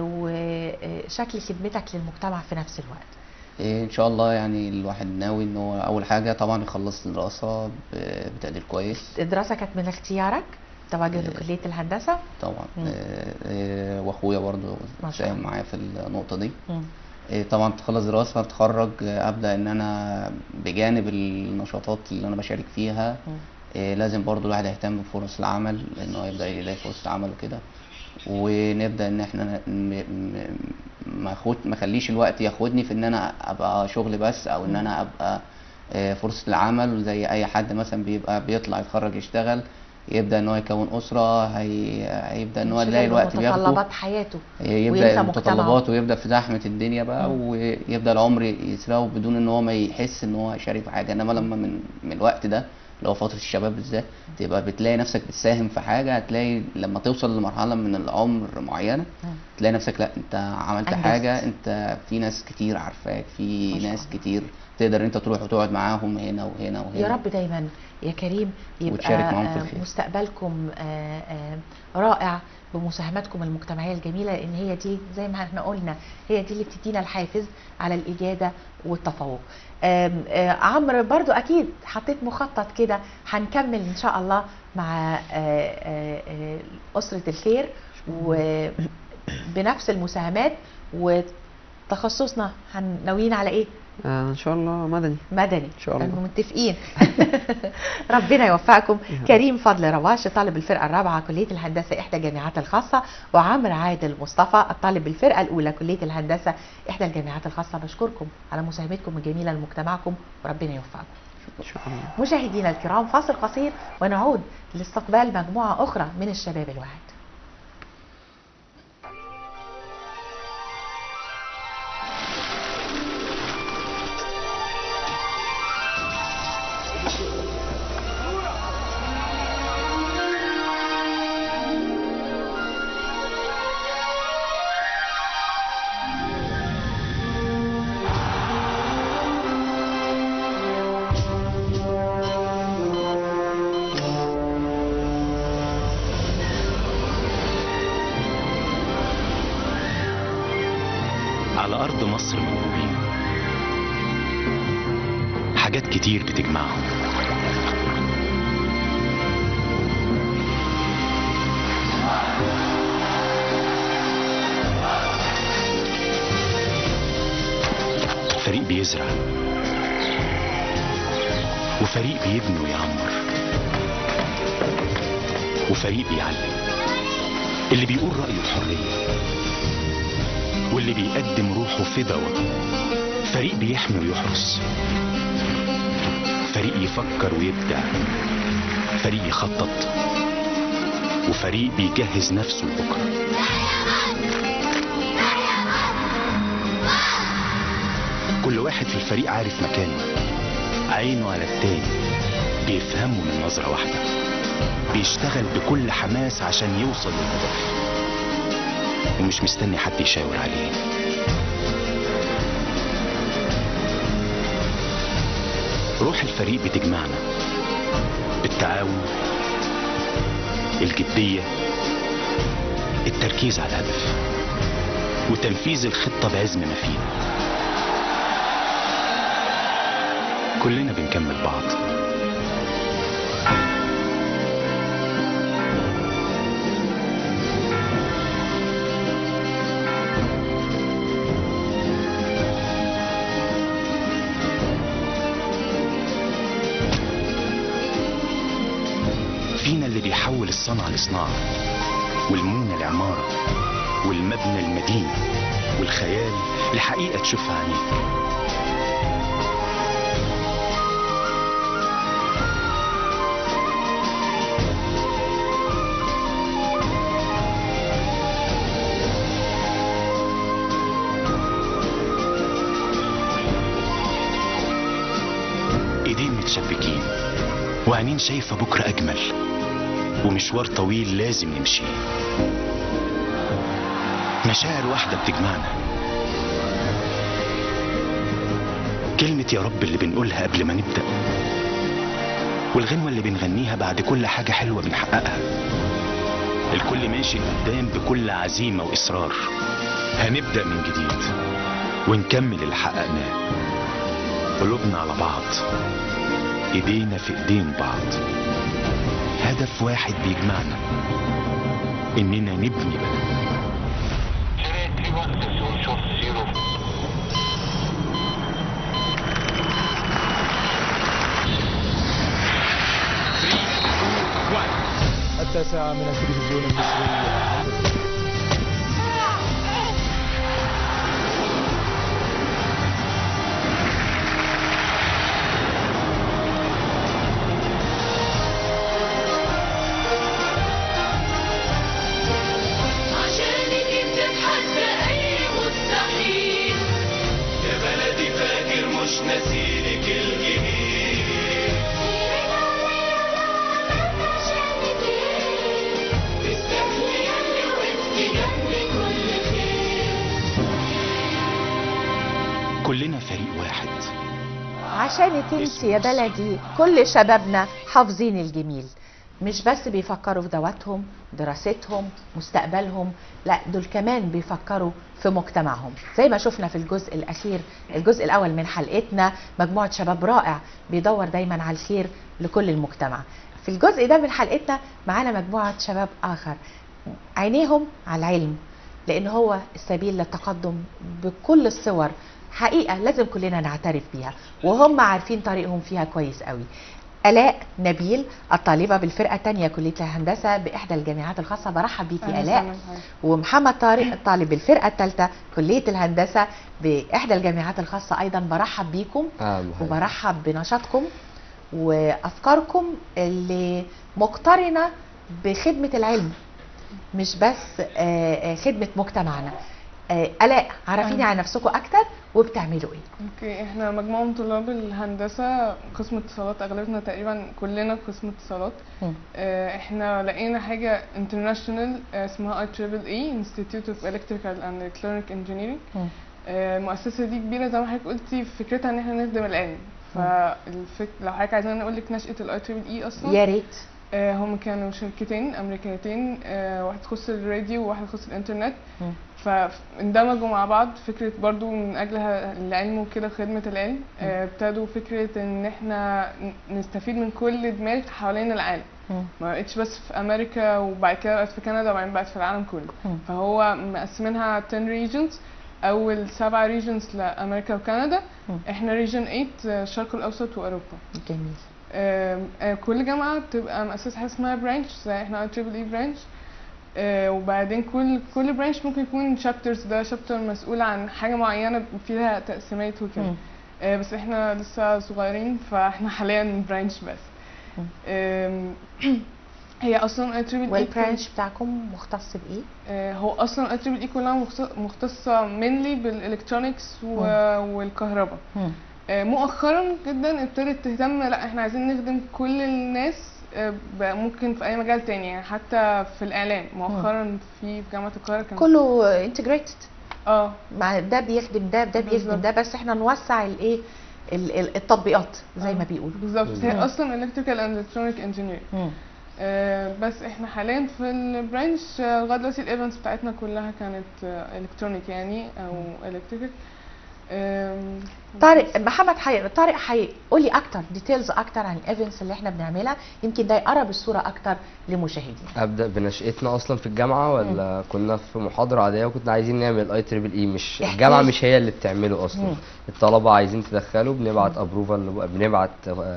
وشكل خدمتك للمجتمع في نفس الوقت
إيه ان شاء الله يعني الواحد ناوي ان هو اول حاجه طبعا يخلص دراسه ب- بتقدير كويس
الدراسه كانت من اختيارك توجه لكليه الهندسه
طبعا
مم.
إيه إيه واخويا برضو
ما شاء
ساهم
الله.
معايا في النقطه دي
مم.
إيه طبعا تخلص دراسه اتخرج آه، ابدا ان انا بجانب النشاطات اللي انا بشارك فيها
مم.
إيه لازم برضو الواحد يهتم بفرص العمل ان هو يبدا يلاقي فرصه عمل وكده ونبدا ان احنا ن- م- م- ما اخد ما اخليش الوقت ياخدني في ان انا ابقى شغل بس او ان انا ابقى آه، فرصه العمل زي اي حد مثلا بيبقى بيطلع يتخرج يشتغل يبدا ان هو يكون اسره هي... هيبدا ان هو يلاقي
ينشغل
الوقت بياخده
بمتطلبات حياته
يبدا
وينسى
المتطلبات ويبدا في زحمه الدنيا بقى
مم.
ويبدا العمر يسرقه بدون ان هو ما يحس ان هو هيشارك في حاجه انما لما من من الوقت ده اللي هو فتره الشباب بالذات تبقى بتلاقي نفسك بتساهم في حاجه هتلاقي لما توصل لمرحله من العمر معينه
مم.
تلاقي نفسك لا انت عملت
أنجزت.
حاجه انت في ناس كتير عارفاك في
ما شاء
ناس
الله.
كتير تقدر انت تروح وتقعد معاهم هنا وهنا وهنا
يا رب دايما يا كريم يبقى
وتشارك معاهم في
آه،
الخير.
مستقبلكم آه، آه، رائع بمساهماتكم المجتمعيه الجميله لان هي دي زي ما احنا قلنا هي دي اللي بتدينا الحافز على الاجاده والتفوق. آم، آه، عمرو برضو اكيد حطيت مخطط كده هنكمل ان شاء الله مع آه، آه، آه، اسره الخير وبنفس المساهمات وتخصصنا هن- ناويين على ايه؟
آه ان شاء الله مدني
مدني
إن شاء الله.
لأنه متفقين ربنا يوفقكم
يا رب.
كريم فضل رواش طالب الفرقة الرابعة كلية الهندسة إحدى الجامعات الخاصة وعمرو عادل مصطفى الطالب بالفرقة الأولى كلية الهندسة إحدى الجامعات الخاصة بشكركم على مساهمتكم الجميلة لمجتمعكم وربنا يوفقكم
ان شاء الله
مشاهدينا الكرام فاصل قصير ونعود لاستقبال مجموعة أخرى من الشباب الواعد
على أرض مصر موهوبين حاجات كتير بتجمعهم فريق بيزرع وفريق بيبني ويعمر وفريق بيعلم اللي بيقول رأيه بحرية واللي بيقدم روحه فدا وطن فريق بيحمي ويحرس فريق يفكر ويبدع فريق يخطط وفريق بيجهز نفسه لبكره كل واحد في الفريق عارف مكانه عينه على التاني بيفهمه من نظرة واحدة بيشتغل بكل حماس عشان يوصل للهدف ومش مستني حد يشاور عليه روح الفريق بتجمعنا بالتعاون الجدية التركيز على الهدف وتنفيذ الخطة بعزم ما فينا كلنا بنكمل بعض فينا اللي بيحول الصنعة لصناعة والمونة لعمارة والمبنى المدينة والخيال لحقيقة تشوفها عينيك ايدين متشبكين وعينين شايفة بكرة أجمل ومشوار طويل لازم نمشيه مشاعر واحدة بتجمعنا كلمة يا رب اللي بنقولها قبل ما نبدأ والغنوة اللي بنغنيها بعد كل حاجة حلوة بنحققها الكل ماشي قدام بكل عزيمة وإصرار هنبدأ من جديد ونكمل اللي حققناه قلوبنا على بعض ايدينا في ايدين بعض هدف واحد بيجمعنا اننا نبني بلد
التاسعة من التلفزيون المصري
نسيرك الجميل تستاهلي ياللي وقفتي جنبي كل خير كلنا فريق واحد
عشانك انت يا بلدي كل شبابنا حافظين الجميل مش بس بيفكروا في دواتهم دراستهم مستقبلهم لا دول كمان بيفكروا في مجتمعهم زي ما شفنا في الجزء الاخير الجزء الاول من حلقتنا مجموعه شباب رائع بيدور دايما على الخير لكل المجتمع في الجزء ده من حلقتنا معانا مجموعه شباب اخر عينيهم على العلم لان هو السبيل للتقدم بكل الصور حقيقه لازم كلنا نعترف بيها وهم عارفين طريقهم فيها كويس قوي الاء نبيل الطالبه بالفرقه الثانيه كليه الهندسه باحدى الجامعات الخاصه برحب بيكي
أهلا
الاء
وسهلا.
ومحمد طارق الطالب بالفرقه الثالثه كليه الهندسه باحدى الجامعات الخاصه ايضا برحب بيكم وبرحب بنشاطكم وافكاركم اللي مقترنه بخدمه العلم مش بس آه، آه، خدمه مجتمعنا آه، الاء عرفيني
أهلا.
عن نفسكم اكتر وبتعملوا ايه
اوكي احنا مجموعة من طلاب الهندسة قسم اتصالات اغلبنا تقريبا كلنا قسم اتصالات
مم.
اه، احنا لقينا حاجة international اه، اسمها اي تريبل اي Institute of Electrical and Electronic Engineering
مم.
اه، المؤسسة دي كبيرة زي ما حضرتك قلتي فكرتها ان احنا نخدم العلم فالفك... لو حضرتك عايزين اقول لك نشأة الاي تريبل اي اصلا
يا ريت
آه، هم كانوا شركتين امريكيتين آه، واحد تخص الراديو وواحد تخص الانترنت
مم.
فاندمجوا مع بعض فكرة برضو من أجلها العلم وكده خدمة العلم آه، ابتدوا فكرة إن احنا ن- نستفيد من كل دماغ حوالين العالم
مم.
ما بقتش بس في أمريكا وبعد كده بقت في كندا وبعدين بقت في العالم كله
مم.
فهو مقسمينها 10 regions أول سبعة regions لأمريكا وكندا
مم.
احنا region 8 آه، الشرق الأوسط وأوروبا
جميل
آم، آه، كل جامعة بتبقى مؤسسة حاجة اسمها برانش زي احنا اي تريبل اي برانش وبعدين كل كل برانش ممكن يكون شابترز ده شابتر مسؤول عن حاجة معينة فيها تقسيمات وكده
مم.
آه، بس احنا لسه صغيرين فاحنا حاليا برانش بس
مم.
آم، هي اصلا اي تريبل
والبرانش بتاعكم مختص بايه؟
هو اصلا اي تريبل اي كلها مختص- مختصة mainly بالالكترونكس والكهرباء
مم.
آه، مؤخرا جدا ابتدت تهتم لا احنا عايزين نخدم كل الناس آه، بقى ممكن في اي مجال تاني يعني حتى في الاعلام مؤخرا في في جامعه القاهره كان
كله انتجريتد
اه
مع ده بيخدم ده ده بيخدم
بالظبط.
ده بس احنا نوسع الايه ال- ال- التطبيقات زي ما بيقولوا
بالظبط هي
مم.
اصلا electrical and electronic engineering
مم.
آه، بس احنا حاليا في البرانش آه، لغايه دلوقتي الايفنتس بتاعتنا كلها كانت الكترونيك يعني او electrical آم،
طارق محمد حي... طارق حي قولي اكتر ديتيلز اكتر عن الايفنتس اللي احنا بنعملها يمكن ده يقرب الصوره اكتر لمشاهدينا
ابدا بنشأتنا اصلا في الجامعه ولا كنا في محاضره عاديه وكنا عايزين نعمل اي تريبل اي مش
احكي
الجامعه
لي.
مش هي اللي بتعمله اصلا
مم.
الطلبه عايزين تدخلوا بنبعت ابروفال بنبعت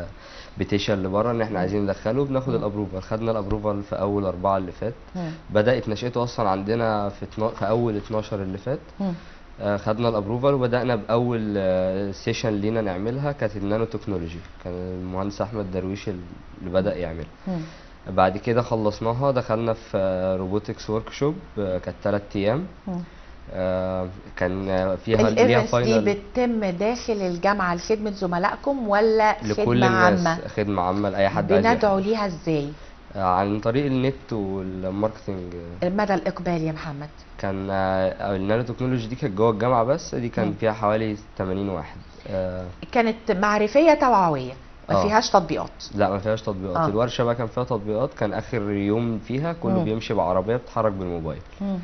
بيتيشن لبره ان احنا عايزين ندخله بناخد الابروفال خدنا الابروفال في اول اربعه اللي فات
مم.
بدات نشأته اصلا عندنا في اتنا- في اول 12 اللي فات
مم.
آه، خدنا الابروفال وبدانا باول سيشن لينا نعملها كانت النانو تكنولوجي كان المهندس احمد درويش اللي بدا يعملها
مم.
بعد كده خلصناها دخلنا في روبوتكس ورك شوب كانت 3 ايام
مم.
آه، كان آه، فيها ليها
الايفنتس دي
فاينل
بتتم داخل الجامعه لخدمه زملائكم ولا
لكل
خدمه
الناس
عامه
خدمه عامه لاي حد عايز
بندعو
يحضر.
ليها ازاي
آه، عن طريق النت والماركتنج آه،
مدى الاقبال يا محمد
كان آه، النانو تكنولوجي دي كانت جوه الجامعه بس دي كان
مم.
فيها حوالي 80 واحد آه،
كانت معرفيه توعويه ما
آه.
فيهاش تطبيقات
لا ما فيهاش تطبيقات
آه.
الورشه بقى كان فيها تطبيقات كان اخر يوم فيها كله
مم.
بيمشي بعربيه بتتحرك بالموبايل
مم.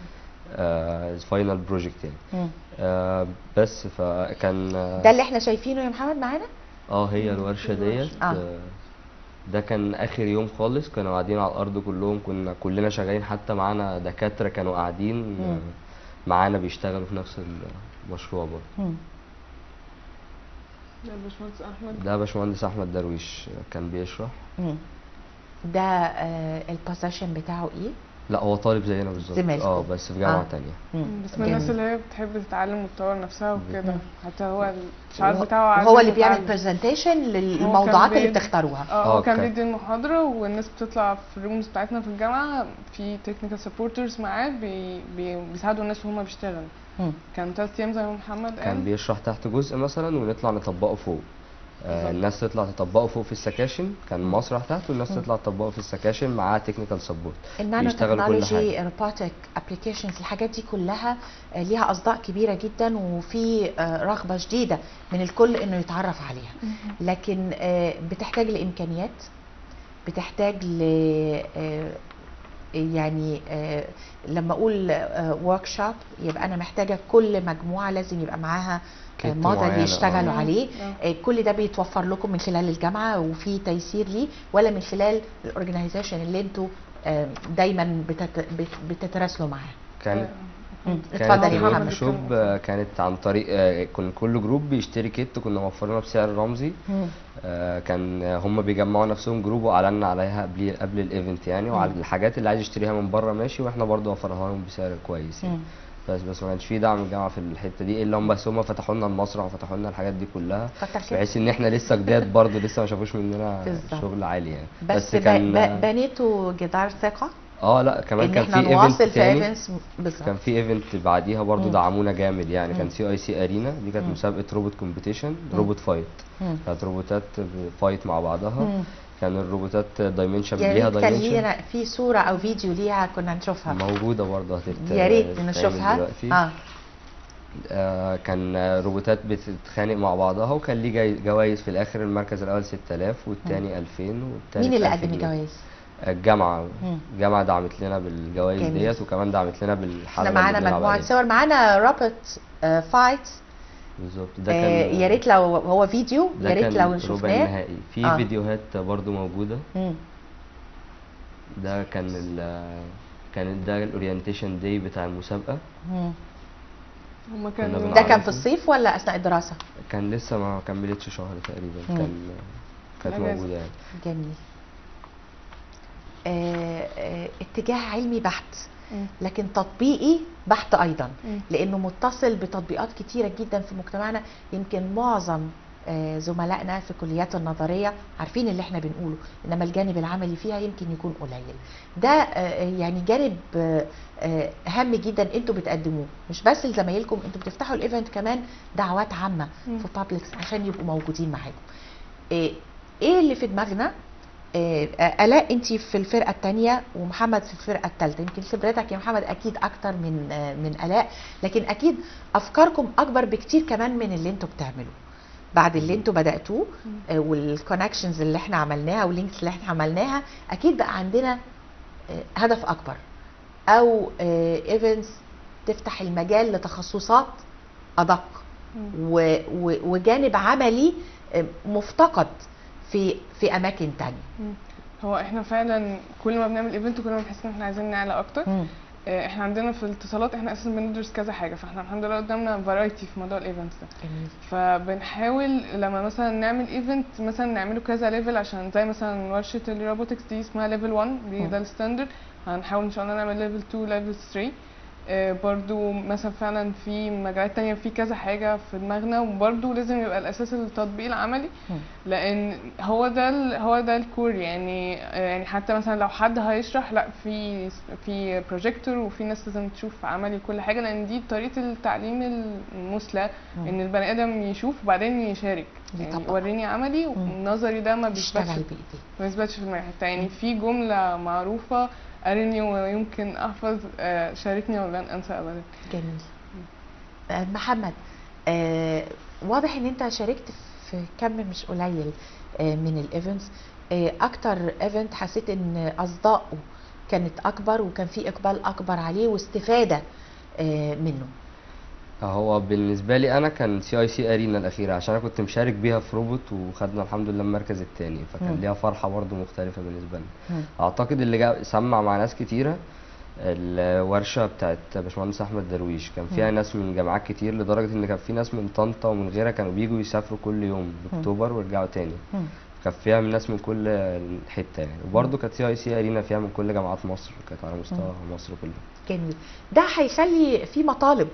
فاينل بروجكت يعني
مم.
آه، بس فكان آه،
ده اللي احنا شايفينه يا محمد معانا
اه هي الورشة ديت
آه.
آه، ده كان آخر يوم خالص كانوا قاعدين على الأرض كلهم كنا كلنا شغالين حتى معانا دكاترة كانوا قاعدين
مم.
آه، معانا بيشتغلوا في نفس المشروع برضه
مم.
ده الباشمهندس احمد
ده باشمهندس أحمد درويش آه، كان بيشرح
مم. ده البوزيشن بتاعه ايه
لا هو طالب زينا بالظبط
زميلكم.
اه بس في جامعة
آه.
تانية
مم.
بس من الناس
جميل.
اللي هي بتحب تتعلم وتطور نفسها وكده
مم.
حتى هو الشعار
وهو-
بتاعه عايز
هو اللي بيعمل
يتعلم.
برزنتيشن
هو
للموضوعات
كان
اللي
بيد-
بتختاروها
اه
آه،
هو كان
كان-
بيدي المحاضرة والناس بتطلع في الرومز بتاعتنا في الجامعة في تكنيكال سبورترز معاه بي بي بيساعدوا الناس وهما بيشتغلوا
مم.
كان تلات ايام زي ما محمد
كان
قال
بيشرح تحت جزء مثلا ونطلع نطبقه فوق آه
بالظبط.
الناس تطلع تطبقه فوق في السكاشن كان مسرح تحت والناس تطلع تطبقه في السكاشن معاه تكنيكال سبورت
النانو
بيشتغلوا كل
تكنولوجي روبوتك ابلكيشنز الحاجات دي كلها آه، ليها اصداء كبيره جدا وفي آه، رغبه شديده من الكل انه يتعرف عليها لكن آه، بتحتاج لامكانيات بتحتاج ل آه، يعني آه، لما اقول ورك شوب يبقى انا محتاجه كل مجموعه لازم يبقى معاها
كت
موديل
معينة،
يشتغلوا
آه.
عليه
آه.
آه، كل ده بيتوفر لكم من خلال الجامعه وفي تيسير ليه ولا من خلال الاورجنايزيشن اللي انتوا آه، دايما بتت- بت- بتتراسلوا معاه
كانت
مم.
كانت
اتفضل يا
محمد.
محمد
الورك شوب آه، كانت عن طريق آه، كن كل جروب بيشتري كيت كنا موفرينها بسعر رمزي
مم.
آه، كان آه، هم بيجمعوا نفسهم جروب واعلنا عليها قبل قبل الايفنت يعني وعلى الحاجات اللي عايز يشتريها من بره ماشي واحنا برضو وفرناها لهم بسعر كويس يعني
مم.
بس بس ما كانش في دعم من الجامعه في الحته دي الا هم بس هم فتحوا لنا المسرح وفتحوا لنا الحاجات دي كلها
كتر خير
بحيث ان احنا لسه جداد برضو لسه ما شافوش مننا
بالظبط.
شغل عالي يعني
بس,
كان
ب- ب- بنيتوا جدار ثقه
اه لا كمان
ان
كان
احنا
في
نواصل
ايفنت
في
تاني
ايفنتس بالظبط
كان في ايفنت بعديها برضو
مم.
دعمونا جامد يعني
مم.
كان سي اي سي ارينا دي كانت
مم.
مسابقه روبوت كومبيتيشن روبوت فايت
مم.
كانت روبوتات فايت مع بعضها
مم.
كان الروبوتات دايمنشن
يا
ليها
ريت كان
دايمنشن
لينا في صوره او فيديو ليها كنا نشوفها
موجوده برضه هتت
يا ريت
تتعمل
نشوفها
دلوقتي.
اه
آه كان آه، روبوتات بتتخانق مع بعضها وكان ليه جاي- جوائز في الاخر المركز الاول 6000 والتاني 2000 والتالت
مين اللي
1000
قدم
جنيه.
الجوائز؟
الجامعه
مم.
الجامعه دعمت لنا بالجوائز
جميل.
ديت وكمان دعمت لنا بالحلقه
احنا
اللي
معانا
بنلعب
مجموعه
عليها.
صور معانا روبوت فايت
بالظبط ده
آه
كان
يا ريت لو هو فيديو
ده
يا ريت
كان
لو
ربع
شفناه
النهائي في
آه.
فيديوهات برضو موجوده
مم.
ده كان ال كان ده الاورينتيشن داي بتاع المسابقه
مم.
هما
كنا
كانوا
ده كان
بنعرفه.
في الصيف ولا اثناء الدراسه؟
كان لسه ما كملتش شهر تقريبا
مم.
كان كانت
الأجازة.
موجوده يعني
جميل آه آه اتجاه علمي بحت
مم.
لكن تطبيقي بحت ايضا
مم.
لانه متصل بتطبيقات كتيره جدا في مجتمعنا يمكن معظم آه، زملائنا في كليات النظريه عارفين اللي احنا بنقوله انما الجانب العملي فيها يمكن يكون قليل ده آه، يعني جانب آه، آه، هام جدا انتوا بتقدموه مش بس لزمايلكم انتوا بتفتحوا الايفنت كمان دعوات عامه
مم.
في بابليكس عشان يبقوا موجودين معاكم آه، ايه اللي في دماغنا آه، آه، الاء انت في الفرقه الثانيه ومحمد في الفرقه الثالثه يمكن خبرتك يا محمد اكيد اكتر من آه، من الاء لكن اكيد افكاركم اكبر بكتير كمان من اللي انتوا بتعملوه بعد اللي انتوا بداتوه آه، والكونكشنز اللي احنا عملناها واللينكس اللي احنا عملناها اكيد بقى عندنا آه، هدف اكبر او ايفنتس تفتح المجال لتخصصات ادق و- و- وجانب عملي آه، مفتقد في في اماكن تانية
هو احنا فعلا كل ما بنعمل ايفنت كل ما بنحس ان احنا عايزين نعلى اكتر آه، احنا عندنا في الاتصالات احنا اساسا بندرس كذا حاجه فاحنا الحمد لله قدامنا فرايتي في موضوع الايفنتس ده
جميل
فبنحاول لما مثلا نعمل ايفنت مثلا نعمله كذا ليفل عشان زي مثلا ورشه الروبوتكس دي اسمها ليفل 1 دي
مم.
ده الستاندرد هنحاول ان شاء الله نعمل ليفل 2 ليفل 3 آه، برضو مثلا فعلا في مجالات تانية في كذا حاجة في دماغنا وبرضو لازم يبقى الأساس التطبيق العملي
مم.
لأن هو ده ال- هو ده الكور يعني آه، يعني حتى مثلا لو حد هيشرح لا في في بروجيكتور وفي ناس لازم تشوف عملي كل حاجة لأن دي طريقة التعليم المثلى
مم.
إن البني آدم يشوف وبعدين يشارك يعني
يطبق.
وريني عملي
مم.
والنظري ده ما بيثبتش
تشتغل بايديه
ما بيثبتش في دماغي حتى يعني في جملة معروفة أرني ويمكن أحفظ آه، شاركني ولن أنسى أبدا
جميل آه، محمد آه، واضح ان انت شاركت في كم مش قليل آه، من الايفنتس آه، اكتر ايفنت حسيت ان اصداؤه كانت اكبر وكان في اقبال اكبر عليه واستفاده آه، منه
هو بالنسبه لي انا كان سي اي سي ارينا الاخيره عشان انا كنت مشارك بيها في روبوت وخدنا الحمد لله المركز الثاني فكان
مم.
ليها فرحه برضو مختلفه بالنسبه لنا
مم.
اعتقد اللي جا سمع مع ناس كتيره الورشه بتاعت باشمهندس احمد درويش كان فيها
مم.
ناس من جامعات كتير لدرجه ان كان في ناس من طنطا ومن غيرها كانوا بيجوا يسافروا كل يوم باكتوبر ويرجعوا تاني
مم.
كان فيها من ناس من كل حته يعني وبرضه كانت سي اي سي ارينا فيها من كل جامعات مصر كانت على مستوى مصر كلها
جميل ده هيخلي في مطالب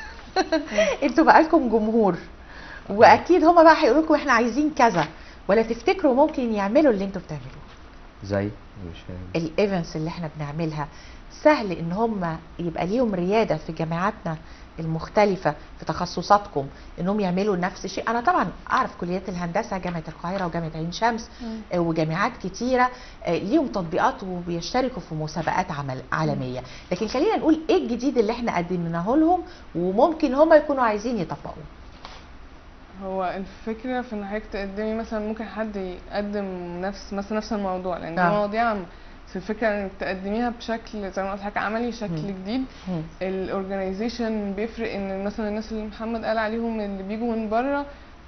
انتوا بقالكم جمهور واكيد هما بقى هيقولوا لكم احنا عايزين كذا ولا تفتكروا ممكن يعملوا اللي انتوا بتعملوه
زي مش فاهم
الايفنتس اللي احنا بنعملها سهل ان هم يبقى ليهم رياده في جامعاتنا المختلفة في تخصصاتكم انهم يعملوا نفس الشيء انا طبعا اعرف كليات الهندسة جامعة القاهرة وجامعة عين شمس آه، وجامعات كتيرة آه، ليهم تطبيقات وبيشتركوا في مسابقات عمل عالمية لكن خلينا نقول ايه الجديد اللي احنا قدمناه لهم وممكن هم يكونوا عايزين يطبقوه
هو الفكرة في ان حضرتك تقدمي مثلا ممكن حد يقدم نفس مثلا نفس الموضوع لان دي
آه.
مواضيع عامة بس الفكرة انك تقدميها بشكل زي ما قلت لحضرتك عملي شكل
مم.
جديد
مم.
الاورجنايزيشن بيفرق ان مثلا الناس اللي محمد قال عليهم اللي بيجوا من بره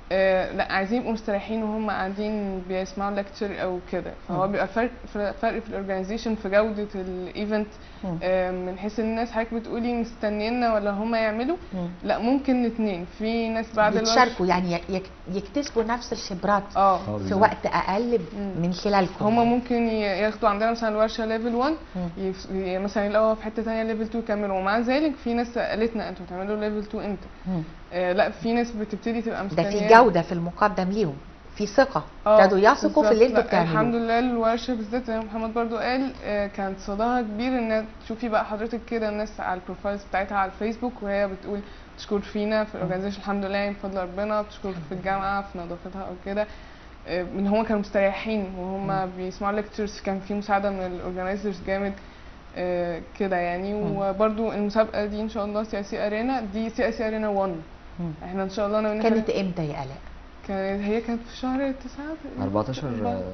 آه لا عايزين يبقوا مستريحين وهم قاعدين بيسمعوا لكتشر او كده فهو
مم.
بيبقى فرق فرق في الاورجنايزيشن في جودة الايفنت
مم.
آه من حيث ان الناس حضرتك بتقولي مستنينا ولا هم يعملوا
مم.
لا ممكن الاثنين في ناس بعد الورش
يتشاركوا يعني يك- يكتسبوا نفس الخبرات
اه
آه،
في
بالظبط.
وقت اقل
مم.
من خلالكم
هما ممكن ي- ياخدوا عندنا مثلا الورشه ليفل 1
مم.
يف- ي- مثلا يلاقوها في حته تانية ليفل 2 يكملوا ومع ذلك في ناس سالتنا انتوا بتعملوا ليفل 2 امتى؟
مم.
آه لا في ناس بتبتدي تبقى
ده
مستنيه
في جودة في المقدم ليهم في ثقة
آه،
ابتدوا يثقوا في اللي
بالظبط.
انتوا
لا، الحمد
بتعملوه
لله الورشه بالذات زي ما محمد برضو قال آه، كانت صداها كبير ان تشوفي بقى حضرتك كده الناس على البروفايلز بتاعتها على الفيسبوك وهي بتقول تشكر فينا في الاورجنايزيشن الحمد لله يعني بفضل ربنا بتشكر في الجامعه في نظافتها او كده آه، ان هم كانوا مستريحين وهم بيسمعوا ليكتشرز كان في مساعده من الاورجنايزرز جامد آه، كده يعني
مم.
وبرضو المسابقه دي ان شاء الله سي اي سي ارينا دي سي اي سي ارينا 1
مم.
احنا ان شاء الله ناويين
كانت امتى يا آلاء؟
كانت هي كانت في شهر 9
14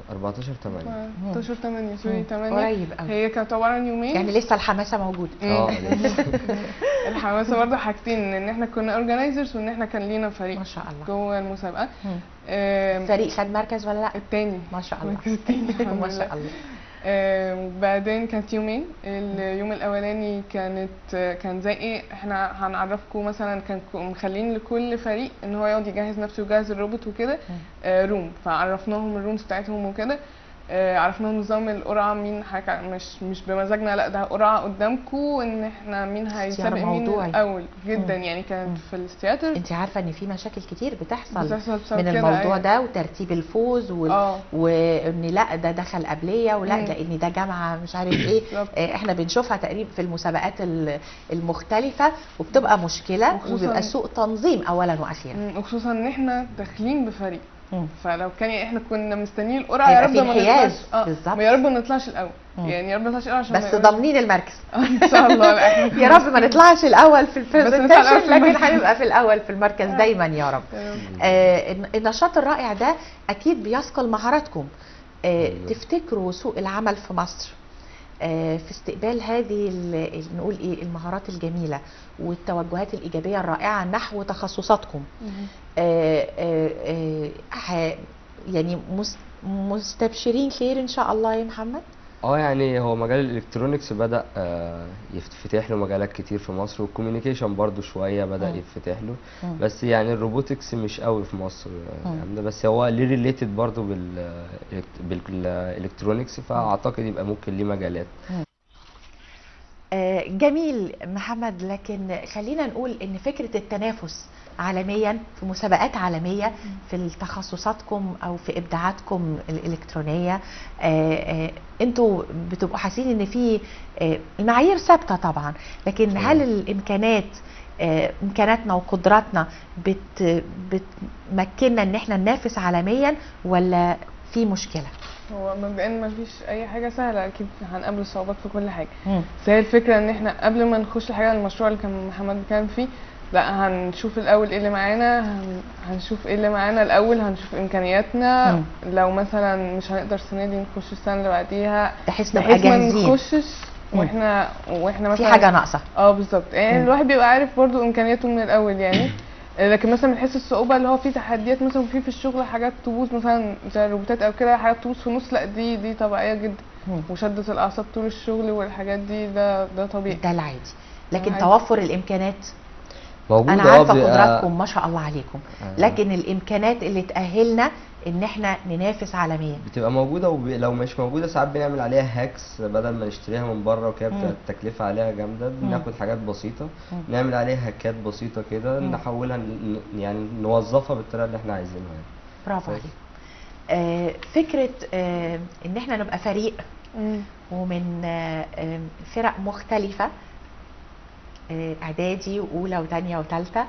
14 8
16 8 سوري
مم.
8
قريب قوي
هي كانت عباره عن يومين
يعني لسه الحماسة موجودة
اه لسه.
الحماسه برضه حاجتين ان احنا كنا اورجنايزرز وان احنا كان لينا فريق
ما شاء الله
جوه المسابقه
مم.
آم،
فريق خد مركز ولا لا؟
التاني
ما شاء الله
المركز التاني الحمد
ما
لله.
شاء الله
آم، وبعدين كانت يومين اليوم الاولاني كانت كان زي ايه احنا هنعرفكم مثلا كان ك- مخلين لكل فريق ان هو يقعد يجهز نفسه ويجهز الروبوت وكده آه، روم فعرفناهم الرومز بتاعتهم وكده آه، عرفناهم نظام القرعه مين حك... مش مش بمزاجنا لا ده قرعه قدامكم ان احنا مين هيسابق مين
موضوعي.
الاول جدا
مم.
يعني
مم.
كانت في الثياتر
انت عارفة ان في مشاكل كتير بتحصل
بتحصل بسبب
من
كده،
الموضوع
أيوة.
ده وترتيب الفوز وال...
اه
وان لا ده دخل قبليه ولا
مم.
ده ان ده جامعه مش عارف ايه
بالظبط.
آه، احنا بنشوفها تقريبا في المسابقات ال- المختلفه وبتبقى مشكله
وخصوصاً-
وبيبقى سوء تنظيم اولا واخيرا
مم، وخصوصا ان احنا داخلين بفريق
مم.
فلو كان احنا كنا مستنيين القرعه يا
هيبقى
رب
في
ما
انحياز.
نطلعش اه
بالظبط.
يا رب ما نطلعش الاول
مم.
يعني يا رب ما نطلعش الاول عشان ما
بس
يقولش-
ضامنين المركز
ان شاء الله لا احنا
يا رب ما نطلعش الاول في
نطلع الأول
البرزنتيشن
في
لكن
المركز.
هنبقى في الاول في المركز دايما يا رب آه، الن- النشاط الرائع ده اكيد بيثقل مهاراتكم آه،
أيوة.
تفتكروا سوق العمل في مصر آه، في استقبال هذه ال- ال- نقول ايه المهارات الجميله والتوجهات الايجابيه الرائعه نحو تخصصاتكم آه، آه، آه، ح- يعني مس- مستبشرين خير ان شاء الله يا محمد
اه يعني هو مجال الالكترونيكس بدأ آه، يفتح له مجالات كتير في مصر والكوميونيكيشن برضو شوية بدأ
مم.
يفتح له
مم.
بس يعني الروبوتكس مش قوي في مصر آه،
مم.
يعني ده بس هو ليه ريليتد برضو بال بالالكترونيكس فاعتقد يبقى ممكن ليه مجالات
آه، جميل محمد لكن خلينا نقول ان فكره التنافس عالميا في مسابقات عالميه في تخصصاتكم او في ابداعاتكم الالكترونيه آه، آه، انتوا بتبقوا حاسين ان في آه، المعايير ثابته طبعا لكن هل الامكانات آه، امكاناتنا وقدراتنا بت بتمكننا ان احنا ننافس عالميا ولا في مشكله؟
هو مبدئيا ما فيش اي حاجه سهله اكيد هنقابل صعوبات في كل حاجه
مم.
بس هي الفكره ان احنا قبل ما نخش الحاجه المشروع اللي كان محمد بيتكلم فيه لا هنشوف الاول ايه اللي معانا هن- هنشوف ايه اللي معانا الاول هنشوف امكانياتنا
مم.
لو مثلا مش هنقدر السنه دي نخش السنه اللي بعديها
بحيث نبقى
بحيث ما
جاهزين
نخشش
مم.
واحنا واحنا
في
مثلا
حاجه ناقصه
اه بالظبط يعني
مم.
الواحد بيبقى عارف برضو امكانياته من الاول يعني لكن مثلا بنحس الصعوبه اللي هو في تحديات مثلا في في الشغل حاجات تبوظ مثلا زي الروبوتات او كده حاجات تبوظ في النص لا دي دي طبيعيه جدا
مم.
وشده الاعصاب طول الشغل والحاجات دي ده ده طبيعي
ده العادي لكن
العادي.
توفر الامكانات
موجود
انا
اه
عارفه
بيبقى-
قدراتكم ما شاء الله عليكم
آه.
لكن الامكانات اللي تاهلنا ان احنا ننافس عالميا
بتبقى موجودة ولو مش موجودة ساعات بنعمل عليها هاكس بدل ما نشتريها من بره وكده بتبقى
مم.
التكلفة عليها جامدة بناخد حاجات بسيطة
مم.
نعمل عليها هاكات بسيطة كده
مم.
نحولها ن- يعني نوظفها بالطريقة اللي احنا عايزينها يعني
برافو
طيب.
عليك آه، فكره آه، ان احنا نبقى فريق
مم.
ومن آه، آه، فرق مختلفه آه، اعدادي واولى وثانيه وثالثه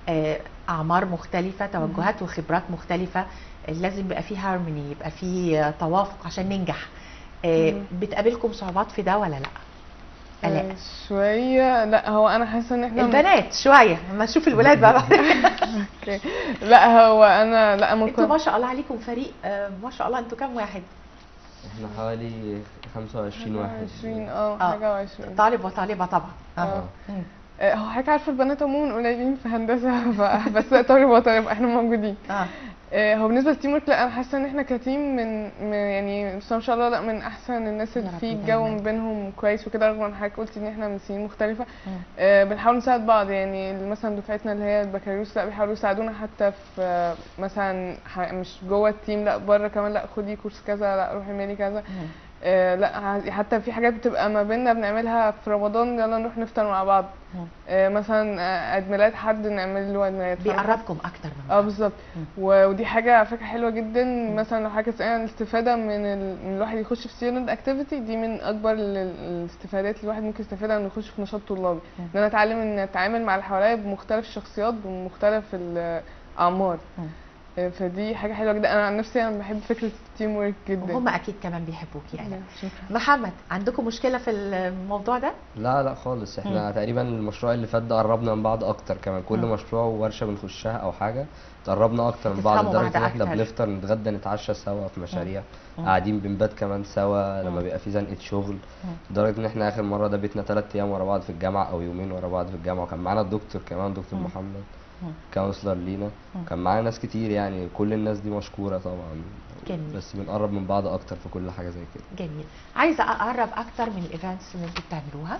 اعمار مختلفه توجهات وخبرات مختلفه آه، لازم يبقى في هارموني يبقى في آه، توافق عشان ننجح آه،
مم.
بتقابلكم صعوبات في ده ولا لا
آه،
الاء
شوية لا هو انا حاسة ان احنا
البنات شويه اما نشوف الولاد بقى بعد
اوكي لا هو انا لا
انتوا
ممكن
ما شاء الله عليكم فريق آه، ما شاء الله انتوا كام واحد
احنا حوالي 25 واحد
20 اه
آه.
حاجة وعشرين
طالب وطالبه طبعا اه
آه.
مم.
آه، هو حضرتك عارفة البنات عموما قليلين في هندسة ف- بس طالب وطالب احنا موجودين
اه
آه، هو بالنسبة للتيم ورك لا انا حاسة ان احنا كتيم من, من يعني بس ما شاء الله لا من احسن الناس
يا
اللي
رب
في
دايماً.
الجو ما بينهم كويس وكده رغم ان حضرتك قلتي ان احنا من سنين مختلفة
مم.
آه، بنحاول نساعد بعض يعني مثلا دفعتنا اللي هي البكالوريوس لا بيحاولوا يساعدونا حتى في آه، مثلا ح- مش جوه التيم لا بره كمان لا خدي كورس كذا لا روحي اعملي كذا
مم.
آه، لا ع- حتى في حاجات بتبقى ما بيننا بنعملها في رمضان يلا نروح نفطر مع بعض
مم.
آه، مثلا آه، عيد ميلاد حد نعمل له عيد ميلاد فاهمة؟
بيقربكم اكتر من
اه
بعض
بالظبط
مم.
و- ودي حاجه على فكره حلوه جدا مثلا لو حاجه تسالني عن الاستفاده من ال... من الواحد يخش في ستودنت اكتيفيتي دي من اكبر ال- ال- الاستفادات اللي الواحد ممكن يستفادها انه يخش في نشاط طلابي
مم.
ان انا اتعلم ان اتعامل مع اللي حواليا بمختلف الشخصيات بمختلف الاعمار
مم.
آه، فدي حاجه حلوه جدا انا عن نفسي انا بحب فكره التيم ورك جدا
وهم اكيد كمان بيحبوكي انا
شكرا
محمد عندكم مشكله في الموضوع ده
لا لا خالص احنا تقريبا المشروع اللي فات ده قربنا من بعض اكتر كمان كل
مم.
مشروع وورشه بنخشها او حاجه تقربنا اكتر من بعض
تفهموا
لدرجه
بعض
ان احنا
أكتر.
بنفطر نتغدى نتعشى سوا في مشاريع
مم.
قاعدين بنبات كمان سوا
مم.
لما بيبقى في زنقه شغل
مم.
لدرجه ان احنا اخر مره ده بيتنا ثلاث ايام ورا بعض في الجامعه او يومين ورا بعض في الجامعه وكان معانا الدكتور كمان دكتور
مم.
محمد
مم.
كونسلر لينا
مم.
كان معانا ناس كتير يعني كل الناس دي مشكوره طبعا
جميل.
بس بنقرب من بعض اكتر في كل حاجه زي كده
جميل عايزه اقرب اكتر من الايفنتس اللي انتوا بتعملوها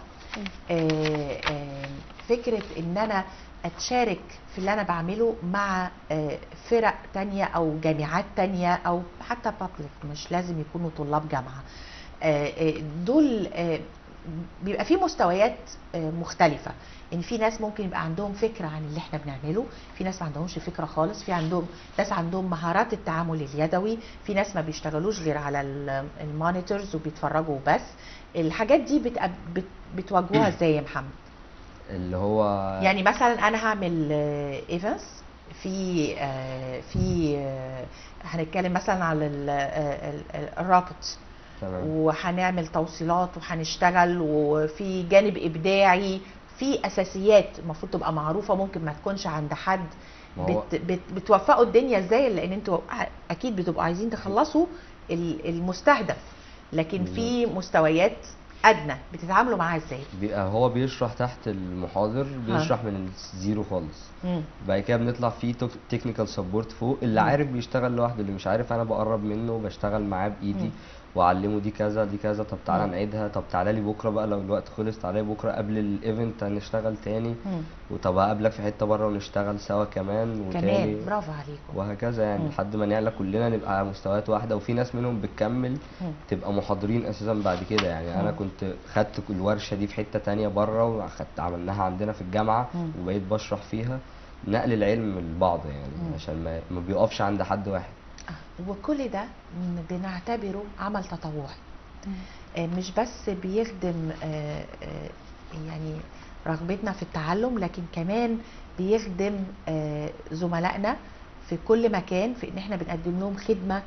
آه، آه، فكره ان انا اتشارك في اللي انا بعمله مع آه، فرق تانية او جامعات تانية او حتى بابليك مش لازم يكونوا طلاب جامعه آه، آه، دول آه، بيبقى في مستويات آه، مختلفة ان في ناس ممكن يبقى عندهم فكرة عن اللي احنا بنعمله في ناس ما عندهمش فكرة خالص في عندهم ناس عندهم مهارات التعامل اليدوي في ناس ما بيشتغلوش غير على ال- المونيتورز وبيتفرجوا بس الحاجات دي بتق- بت- بتواجهوها ازاي يا محمد
اللي هو
يعني مثلا انا هعمل ايفنتس في آه، في آه، هنتكلم مثلا على الروكت
تمام
وهنعمل توصيلات وهنشتغل وفي جانب ابداعي في اساسيات المفروض تبقى معروفه ممكن ما تكونش عند حد
ما هو-
بت بت بتوفقوا الدنيا ازاي لان انتوا اكيد بتبقوا عايزين تخلصوا ال- المستهدف لكن في مستويات ادنى بتتعاملوا معاها ازاي
بيبقى هو بيشرح تحت المحاضر بيشرح من الزيرو خالص
مم.
بعد كده بنطلع في تكنيكال سبورت فوق اللي
مم.
عارف بيشتغل لوحده اللي مش عارف انا بقرب منه وبشتغل معاه بايدي
مم.
واعلمه دي كذا دي كذا طب تعالى
مم.
نعيدها طب تعالى لي بكره بقى لو الوقت خلص تعالى لي بكره قبل الايفنت هنشتغل تاني
مم.
وطب هقابلك في حته بره ونشتغل سوا كمان وتاني
كمان برافو عليكم
وهكذا يعني
مم.
لحد ما نعلى كلنا نبقى على مستويات واحده وفي ناس منهم بتكمل
مم.
تبقى محاضرين اساسا بعد كده يعني انا
مم.
كنت خدت الورشه دي في حته تانية بره وخدت عملناها عندنا في الجامعه
مم.
وبقيت بشرح فيها نقل العلم لبعض يعني
مم.
عشان ما ما بيقفش عند حد واحد
آه، وكل ده م- بنعتبره عمل تطوعي آه، مش بس بيخدم آه، آه، يعني رغبتنا في التعلم لكن كمان بيخدم آه، زملائنا في كل مكان في ان احنا بنقدم لهم خدمه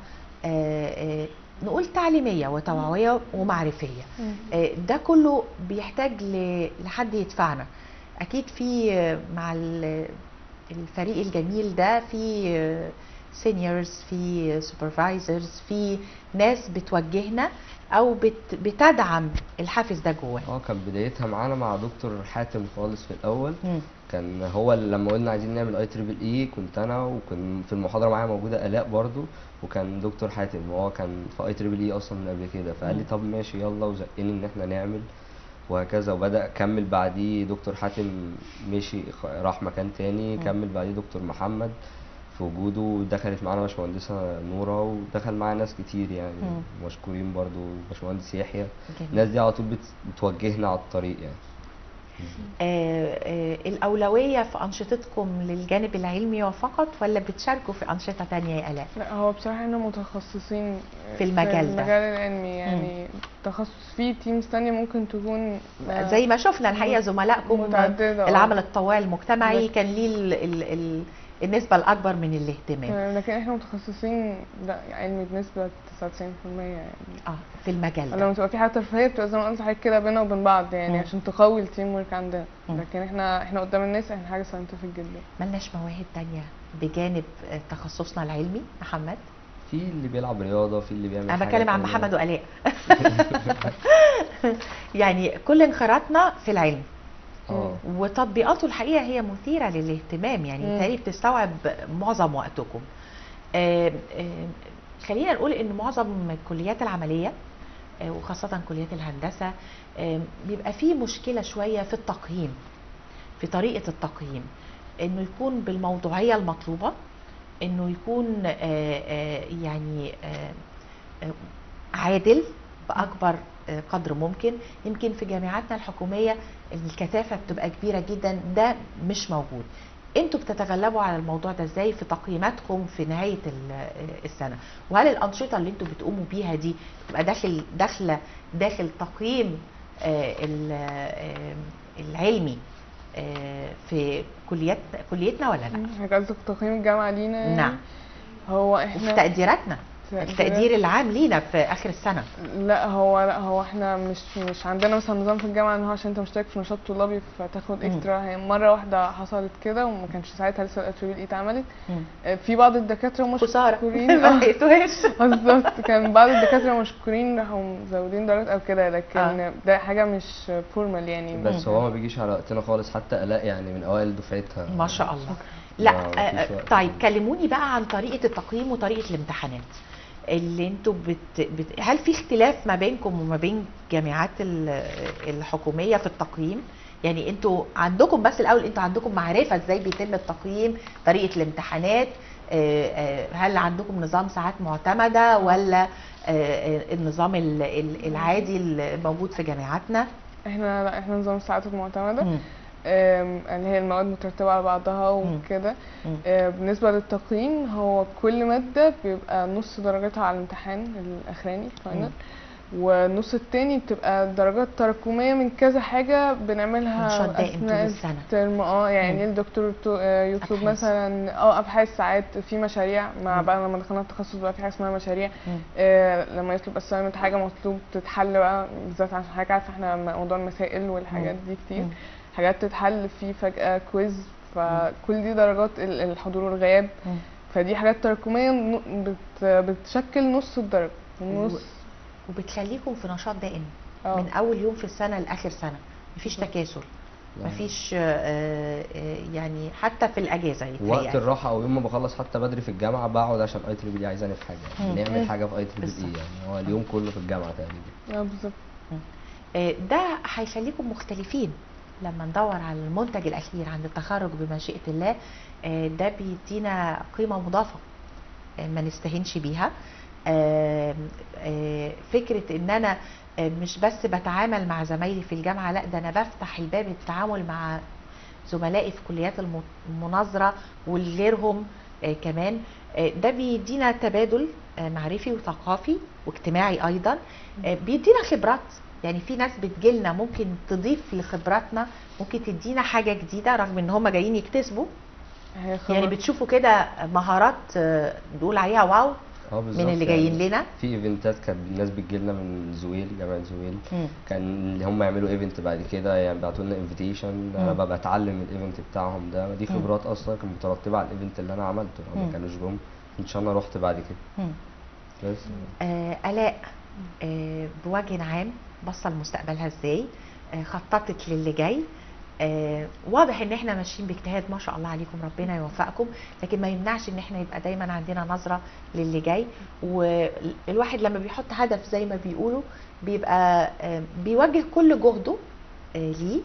آه، آه، نقول تعليميه وتوعويه ومعرفيه آه، ده كله بيحتاج ل- لحد يدفعنا اكيد في آه، مع ال- الفريق الجميل ده في سينيورز في سوبرفايزرز في ناس بتوجهنا او بت بتدعم الحافز ده جوانا
اه كان بدايتها معانا مع دكتور حاتم خالص في الاول
مم.
كان هو اللي لما قلنا عايزين نعمل اي تريبل اي كنت انا وكان في المحاضره معايا موجوده الاء برضو وكان دكتور حاتم وهو كان في اي تريبل اي اصلا من قبل كده فقال لي
مم.
طب ماشي يلا وزقني ان احنا نعمل وهكذا وبدا كمل بعديه دكتور حاتم مشي خ- راح مكان تاني
مم.
كمل بعديه دكتور محمد في وجوده ودخلت معانا باشمهندسه نوره ودخل معانا ناس كتير يعني
مم.
مشكورين برضو باشمهندس يحيى
جميل.
الناس دي على طول بت- بتوجهنا على الطريق يعني
آه آه الاولويه في انشطتكم للجانب العلمي فقط ولا بتشاركوا في انشطه تانية يا الاء
لا هو بصراحة احنا متخصصين
في المجال ده.
في المجال العلمي يعني تخصص فيه تيمز تانية ممكن تكون آه،
زي ما شفنا الحقيقه زملائكم
متعددة، آه.
العمل الطوعي المجتمعي
بس-
كان ليه ال ال ال النسبه الاكبر من الاهتمام
آه، لكن احنا متخصصين لا علمي بنسبة 99% يعني
اه في المجال ده
لما تبقى في حاجة ترفيهية بتبقى زي ما قلت حضرتك كده بينا وبين بعض يعني
مم.
عشان تقوي التيم ورك عندنا
مم.
لكن احنا احنا قدام الناس احنا حاجة ساينتفك جدا
ملناش مواهب تانية بجانب آه، تخصصنا العلمي محمد
في اللي بيلعب رياضه في اللي بيعمل
انا
حاجة
بتكلم عن
تانية.
محمد والاء يعني كل انخراطنا في العلم
اه
وتطبيقاته الحقيقه هي مثيره للاهتمام يعني
مم.
بالتالي بتستوعب معظم وقتكم آم، آم، خلينا نقول ان معظم الكليات العمليه آه، وخاصه كليات الهندسه آم، بيبقى فيه مشكله شويه في التقييم في طريقه التقييم انه يكون بالموضوعيه المطلوبه انه يكون آه، آه، يعني آه، آه، عادل باكبر آه، قدر ممكن يمكن في جامعاتنا الحكوميه الكثافه بتبقى كبيره جدا ده مش موجود انتوا بتتغلبوا على الموضوع ده ازاي في تقييماتكم في نهايه ال- آه، السنه وهل الانشطه اللي انتوا بتقوموا بيها دي بتبقى داخل داخله داخل تقييم آه، ال- آه، العلمي آه، في كليات كليتنا ولا لا
حضرتك قصدك تقييم الجامعة لينا يعني؟
نعم.
هو
وفي
احنا
تقديراتنا
تقديرات-
التقدير العام لينا في اخر السنه
لا هو لا هو احنا مش مش عندنا مثلا نظام في الجامعه ان هو عشان انت مشترك في نشاط طلابي فتاخد
مم.
اكسترا هي مره واحده حصلت كده وما كانش ساعتها لسه الاتريبل اي اتعملت
مم.
آه، في بعض الدكاتره
خساره
مشكورين
ما
آه،
لقيتوهاش
بالظبط كان بعض الدكاتره مشكورين راحوا مزودين درجات او كده لكن
آه.
ده حاجه مش فورمال يعني
بس هو ما بيجيش على وقتنا خالص حتى الاء يعني من اوائل دفعتها
ما شاء الله لا
ما فيش
آه،
وقت.
طيب كلموني بقى عن طريقه التقييم وطريقه الامتحانات اللي انتوا بت... بت... هل في اختلاف ما بينكم وما بين جامعات ال- الحكوميه في التقييم يعني انتوا عندكم بس الاول انتوا عندكم معرفه ازاي بيتم التقييم طريقه الامتحانات آه، آه، هل عندكم نظام ساعات معتمده ولا آه، آه، النظام ال- ال- العادي الموجود في جامعاتنا
احنا لا احنا نظام الساعات المعتمده
مم.
آم، اللي هي المواد مترتبه على بعضها
مم.
وكده
مم.
آه، بالنسبة للتقييم هو كل مادة بيبقى نص درجتها على الامتحان الأخراني فاينل والنص التاني بتبقى درجات تراكمية من كذا حاجة بنعملها
نشاط دائم طول
أثناء
السنة.
الترم اه يعني
مم.
الدكتور تو- آه، يطلب
أبحاث.
مثلا اه أبحاث ساعات في مشاريع مع
مم.
بقى لما دخلنا التخصص بقى في حاجة اسمها مشاريع
مم.
آه لما يطلب assignment حاجة مطلوب تتحل بقى بالذات عشان حضرتك عارفة احنا موضوع المسائل والحاجات دي كتير
مم.
حاجات تتحل في فجأة كويز فكل دي درجات ال- الحضور والغياب
مم.
فدي حاجات تراكمية ن- بت بتشكل نص الدرجة النص
وبتخليكم في نشاط دائم
اه
من اول يوم في السنه لاخر سنه مفيش تكاسل
لا.
مفيش آه، آه، يعني حتى في الاجازه
وقت
يتهيألي.
الراحه او يوم ما بخلص حتى بدري في الجامعه بقعد عشان اي تريبل اي عايزاني في حاجه
مم.
نعمل
مم.
حاجه في اي تريبل
بالظبط.
اي يعني هو اليوم كله في الجامعه تقريبا
اه بالظبط
آه، ده هيخليكم مختلفين لما ندور على المنتج الاخير عند التخرج بمشيئه الله آه، ده بيدينا قيمه مضافه آه، ما نستهينش بيها آه، آه، فكره ان انا آه، مش بس بتعامل مع زمايلي في الجامعه لا ده انا بفتح الباب التعامل مع زملائي في كليات الم- المناظره والغيرهم آه، كمان آه، ده بيدينا تبادل آه، معرفي وثقافي واجتماعي ايضا آه، بيدينا خبرات يعني في ناس بتجيلنا ممكن تضيف لخبراتنا ممكن تدينا حاجه جديده رغم ان هم جايين يكتسبوا
هي خبر
يعني بتشوفوا كده مهارات آه، نقول عليها واو
اه بالظبط
من اللي جايين
يعني
لنا
في ايفنتات كانت الناس بتجيلنا من زويل جامعه زويل
مم.
كان اللي هم يعملوا ايفنت بعد كده يعني بعتوا لنا انفيتيشن انا
مم.
ببقى اتعلم من الايفنت بتاعهم ده دي
مم.
خبرات اصلا كانت مترتبه على الايفنت اللي انا عملته لو
مم.
ما كانوش جم كنتش انا رحت بعد كده
مم.
بس
آه آلاء آه بوجه عام باصه لمستقبلها ازاي آه خططت للي جاي آه واضح ان احنا ماشيين باجتهاد ما شاء الله عليكم ربنا يوفقكم لكن ما يمنعش ان احنا يبقى دايما عندنا نظره للي جاي والواحد لما بيحط هدف زي ما بيقولوا بيبقى آه بيوجه كل جهده آه ليه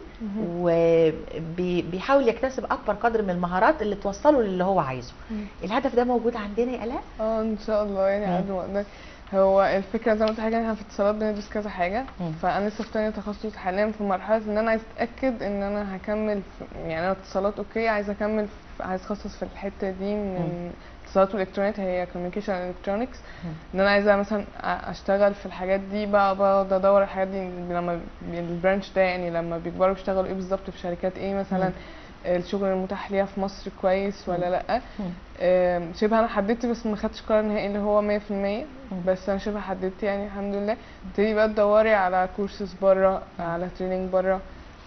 وبيحاول يكتسب اكبر قدر من المهارات اللي توصله للي هو عايزه
مم.
الهدف ده موجود عندنا يا الاء
اه ان شاء الله يعني
مم.
قد ما اقدر هو الفكره زي ما قلت حاجه احنا في اتصالات بندرس كذا حاجه
مم.
فانا لسه في تانية تخصص حاليا في مرحله ان انا عايز اتاكد ان انا هكمل في يعني انا اتصالات اوكي عايزه اكمل في عايز اتخصص في الحته دي من اتصالات والكترونيات هي كوميونيكيشن الكترونكس
مم.
ان انا عايزه مثلا أ- اشتغل في الحاجات دي بقى بقعد ادور الحاجات دي لما البرانش ده يعني لما بيكبروا بيشتغلوا ايه بالظبط في شركات ايه مثلا
مم.
الشغل المتاح ليها في مصر كويس ولا لا
مم.
آم، شبه انا حددت بس ما خدتش قرار نهائي اللي هو 100%
مم.
بس انا شبه حددت يعني الحمد لله تبتدي بقى تدوري على كورسز بره على تريننج بره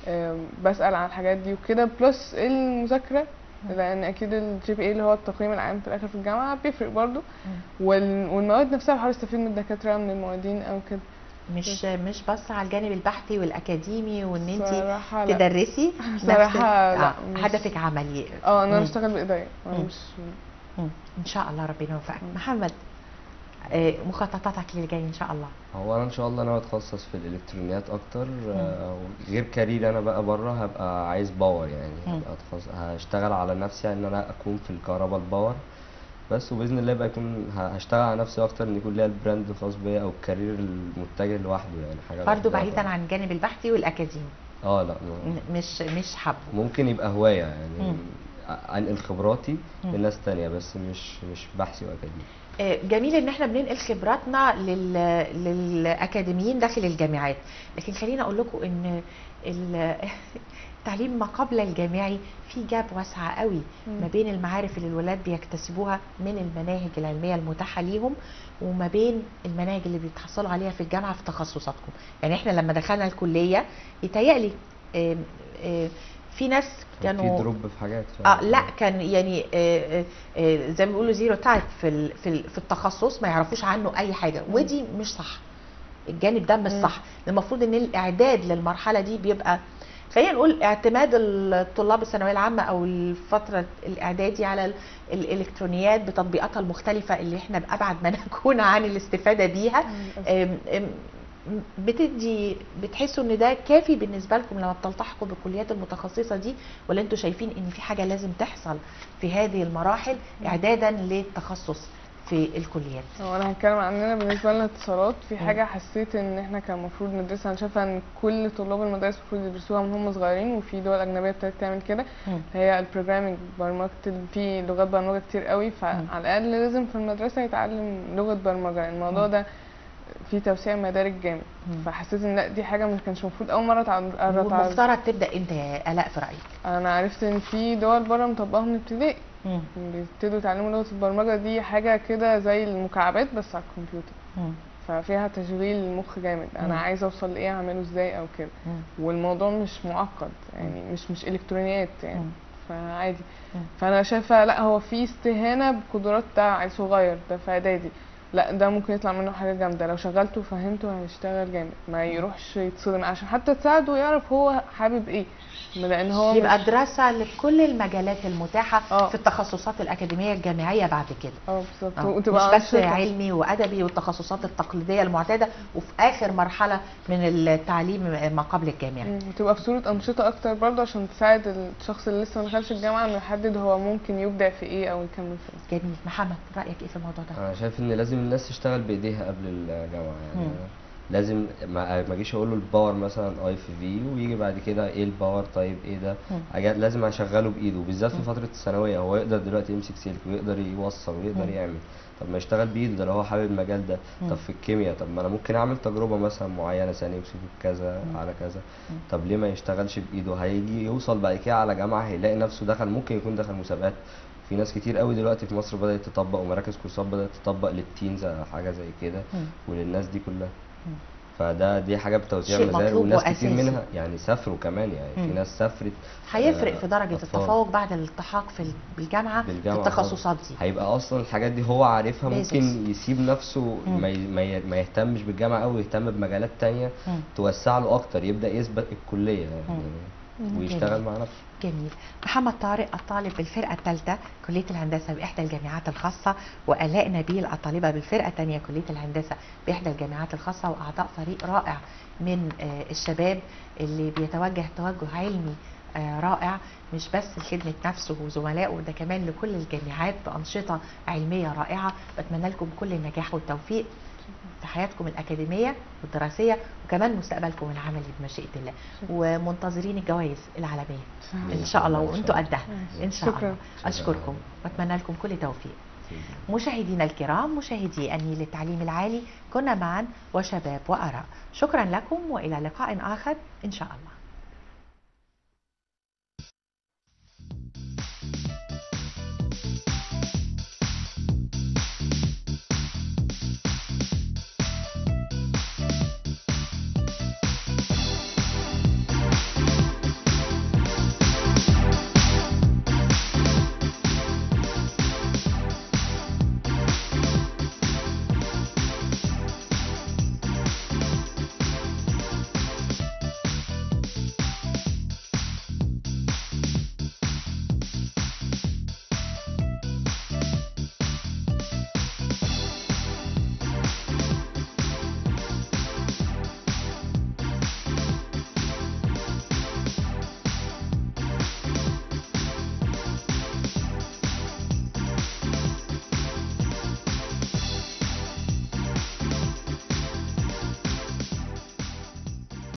بسأل عن الحاجات دي وكده بلس المذاكرة لان اكيد الجي بي اي اللي هو التقييم العام في الاخر في الجامعه بيفرق برضو وال- والمواد نفسها بحاول استفيد من الدكاتره من المعيدين او كده
مش مش بس على الجانب البحثي والاكاديمي وان انت
صراحه لا
تدرسي نفس-
صراحة لا،
آه،
مش-
هدفك عملي
اه ان انا
مم.
اشتغل بايديا أنا
مم.
مش
مم. ان شاء الله ربنا يوفقك
مم.
محمد آه، مخططاتك للجاي ان شاء الله
هو انا ان شاء الله ناوي اتخصص في الالكترونيات اكتر آه، غير كارير انا بقى بره هبقى عايز باور يعني
مم.
هبقى أتخصص هشتغل على نفسي ان انا اكون في الكهرباء الباور بس وباذن الله بقى يكون ه- هشتغل على نفسي اكتر ان يكون ليا البراند الخاص بيا او الكارير المتجه لوحده يعني حاجه
برضه
لوحدها
بعيدا
طبعاً.
عن الجانب البحثي والاكاديمي
اه لا ما-
م- مش مش حابه
ممكن يبقى هوايه يعني
مم.
انقل خبراتي
مم.
لناس تانية بس مش مش بحثي واكاديمي
آه، جميل ان احنا بننقل خبراتنا لل... للاكاديميين داخل الجامعات لكن خليني اقول لكم ان ال- التعليم ما قبل الجامعي في جاب واسعه قوي
مم.
ما بين المعارف اللي الولاد بيكتسبوها من المناهج العلميه المتاحه ليهم وما بين المناهج اللي بيتحصلوا عليها في الجامعه في تخصصاتكم يعني احنا لما دخلنا الكليه يتهيألي آم، آم، في ناس
كان
كانوا
في دروب في حاجات
اه
فعلاً.
لا كان يعني آه آه آه زي ما بيقولوا زيرو تايب في ال- في ال- في التخصص ما يعرفوش عنه اي حاجه ودي مش صح الجانب ده مش
مم.
صح المفروض ان الاعداد للمرحله دي بيبقى خلينا نقول اعتماد الطلاب الثانويه العامه او الفتره الاعدادي على ال- الالكترونيات بتطبيقاتها المختلفه اللي احنا بابعد ما نكون عن الاستفاده بيها أم- أم- بتدي بتحسوا ان ده كافي بالنسبه لكم لما بتلتحقوا بالكليات المتخصصه دي ولا انتوا شايفين ان في حاجه لازم تحصل في هذه المراحل اعدادا للتخصص في الكليات
هو انا هتكلم عننا بالنسبه لنا اتصالات في حاجه حسيت ان احنا كان المفروض ندرسها انا شايفه ان كل طلاب المدارس المفروض يدرسوها من هم صغيرين وفي دول اجنبيه ابتدت تعمل كده
مم.
هي البروجرامينج برمجه ال- في لغات برمجه كتير قوي فعلى الاقل لازم في المدرسه يتعلم لغه برمجه الموضوع
مم.
ده في توسيع مدارك جامد
مم.
فحسيت ان لا دي حاجه ما كانش المفروض اول مره اتعرض اتعرض
والمفترض تبدا امتى يا الاء في رايك
انا عرفت ان في دول بره مطبقاها من ابتدائي
مم.
بيبتدوا يتعلموا لغه البرمجه دي حاجه كده زي المكعبات بس على الكمبيوتر
مم.
ففيها تشغيل المخ جامد
مم.
انا عايزه اوصل لايه اعمله ازاي او كده
مم.
والموضوع مش معقد يعني مش مش الكترونيات يعني
مم.
فعادي
مم.
فانا شايفه لا هو في استهانه بقدرات بتاع عيل صغير ده في اعدادي لا ده ممكن يطلع منه حاجه جامده لو شغلته وفهمته هيشتغل جامد ما يروحش يتصدم عشان حتى تساعده يعرف هو حابب ايه لان هو
يبقى
مش-
دراسه لكل المجالات المتاحه
آه.
في التخصصات الاكاديميه الجامعيه بعد كده
اه بالظبط
آه،
وتبقى
مش بس
أنشطة.
علمي وادبي والتخصصات التقليديه المعتاده وفي اخر مرحله من التعليم ما قبل الجامعي
مم، وتبقى في صورة أنشطة أكتر برضه عشان تساعد الشخص اللي لسه ما دخلش الجامعة إنه يحدد هو ممكن يبدع في إيه أو يكمل في إيه.
جميل محمد رايك ايه في الموضوع ده
انا شايف ان لازم الناس تشتغل بايديها قبل الجامعه يعني
مم.
لازم ما ما اجيش اقول له الباور مثلا اي في في ويجي بعد كده ايه الباور طيب ايه ده
مم.
أجا- لازم اشغله بايده بالذات في فتره الثانويه هو يقدر دلوقتي يمسك سلك ويقدر يوصل ويقدر
مم.
يعمل طب ما يشتغل بايده ده لو هو حابب المجال ده
مم.
طب في الكيمياء طب ما انا ممكن اعمل تجربه مثلا معينه ثاني اكسيد كذا
مم.
على كذا
مم.
طب ليه ما يشتغلش بايده هيجي يوصل بعد كده على جامعه هيلاقي نفسه دخل ممكن يكون دخل مسابقات في ناس كتير قوي دلوقتي في مصر بدأت تطبق ومراكز كورسات بدأت تطبق للتينز على حاجة زي كده
مم.
وللناس دي كلها
مم.
فده دي حاجة بتوزيع
شيء
مزايا
مطلوب
وناس كتير
وأساسي.
منها يعني سافروا كمان يعني
مم.
في ناس سافرت
هيفرق
آه،
في درجه
أطفال.
التفوق بعد الالتحاق في ال- بالجامعه في
بالجامعة
التخصصات دي
هيبقى اصلا الحاجات دي هو عارفها
Basics.
ممكن يسيب نفسه
مم.
ما ي- ما ي- ما يهتمش بالجامعة قوي يهتم بمجالات تانية
مم.
توسع له اكتر يبدأ يسبق الكلية يعني
مم.
ويشتغل
جميل.
مع نفسه
جميل محمد طارق الطالب بالفرقة الثالثة كلية الهندسة بإحدى الجامعات الخاصة وآلاء نبيل الطالبة بالفرقة الثانية كلية الهندسة بإحدى الجامعات الخاصة وأعضاء فريق رائع من آه، الشباب اللي بيتوجه توجه علمي آه، رائع مش بس لخدمة نفسه وزملائه ده كمان لكل الجامعات بأنشطة علمية رائعة بتمنى لكم كل النجاح والتوفيق في حياتكم الأكاديمية والدراسية وكمان مستقبلكم العملي بمشيئة الله ومنتظرين الجوائز العالمية إن شاء الله وأنتوا قدها إن شاء
شكراً.
الله أشكركم وأتمنى لكم كل توفيق مشاهدينا الكرام مشاهدي النيل التعليم العالي كنا معا وشباب وآراء شكرا لكم وإلى لقاء آخر إن شاء الله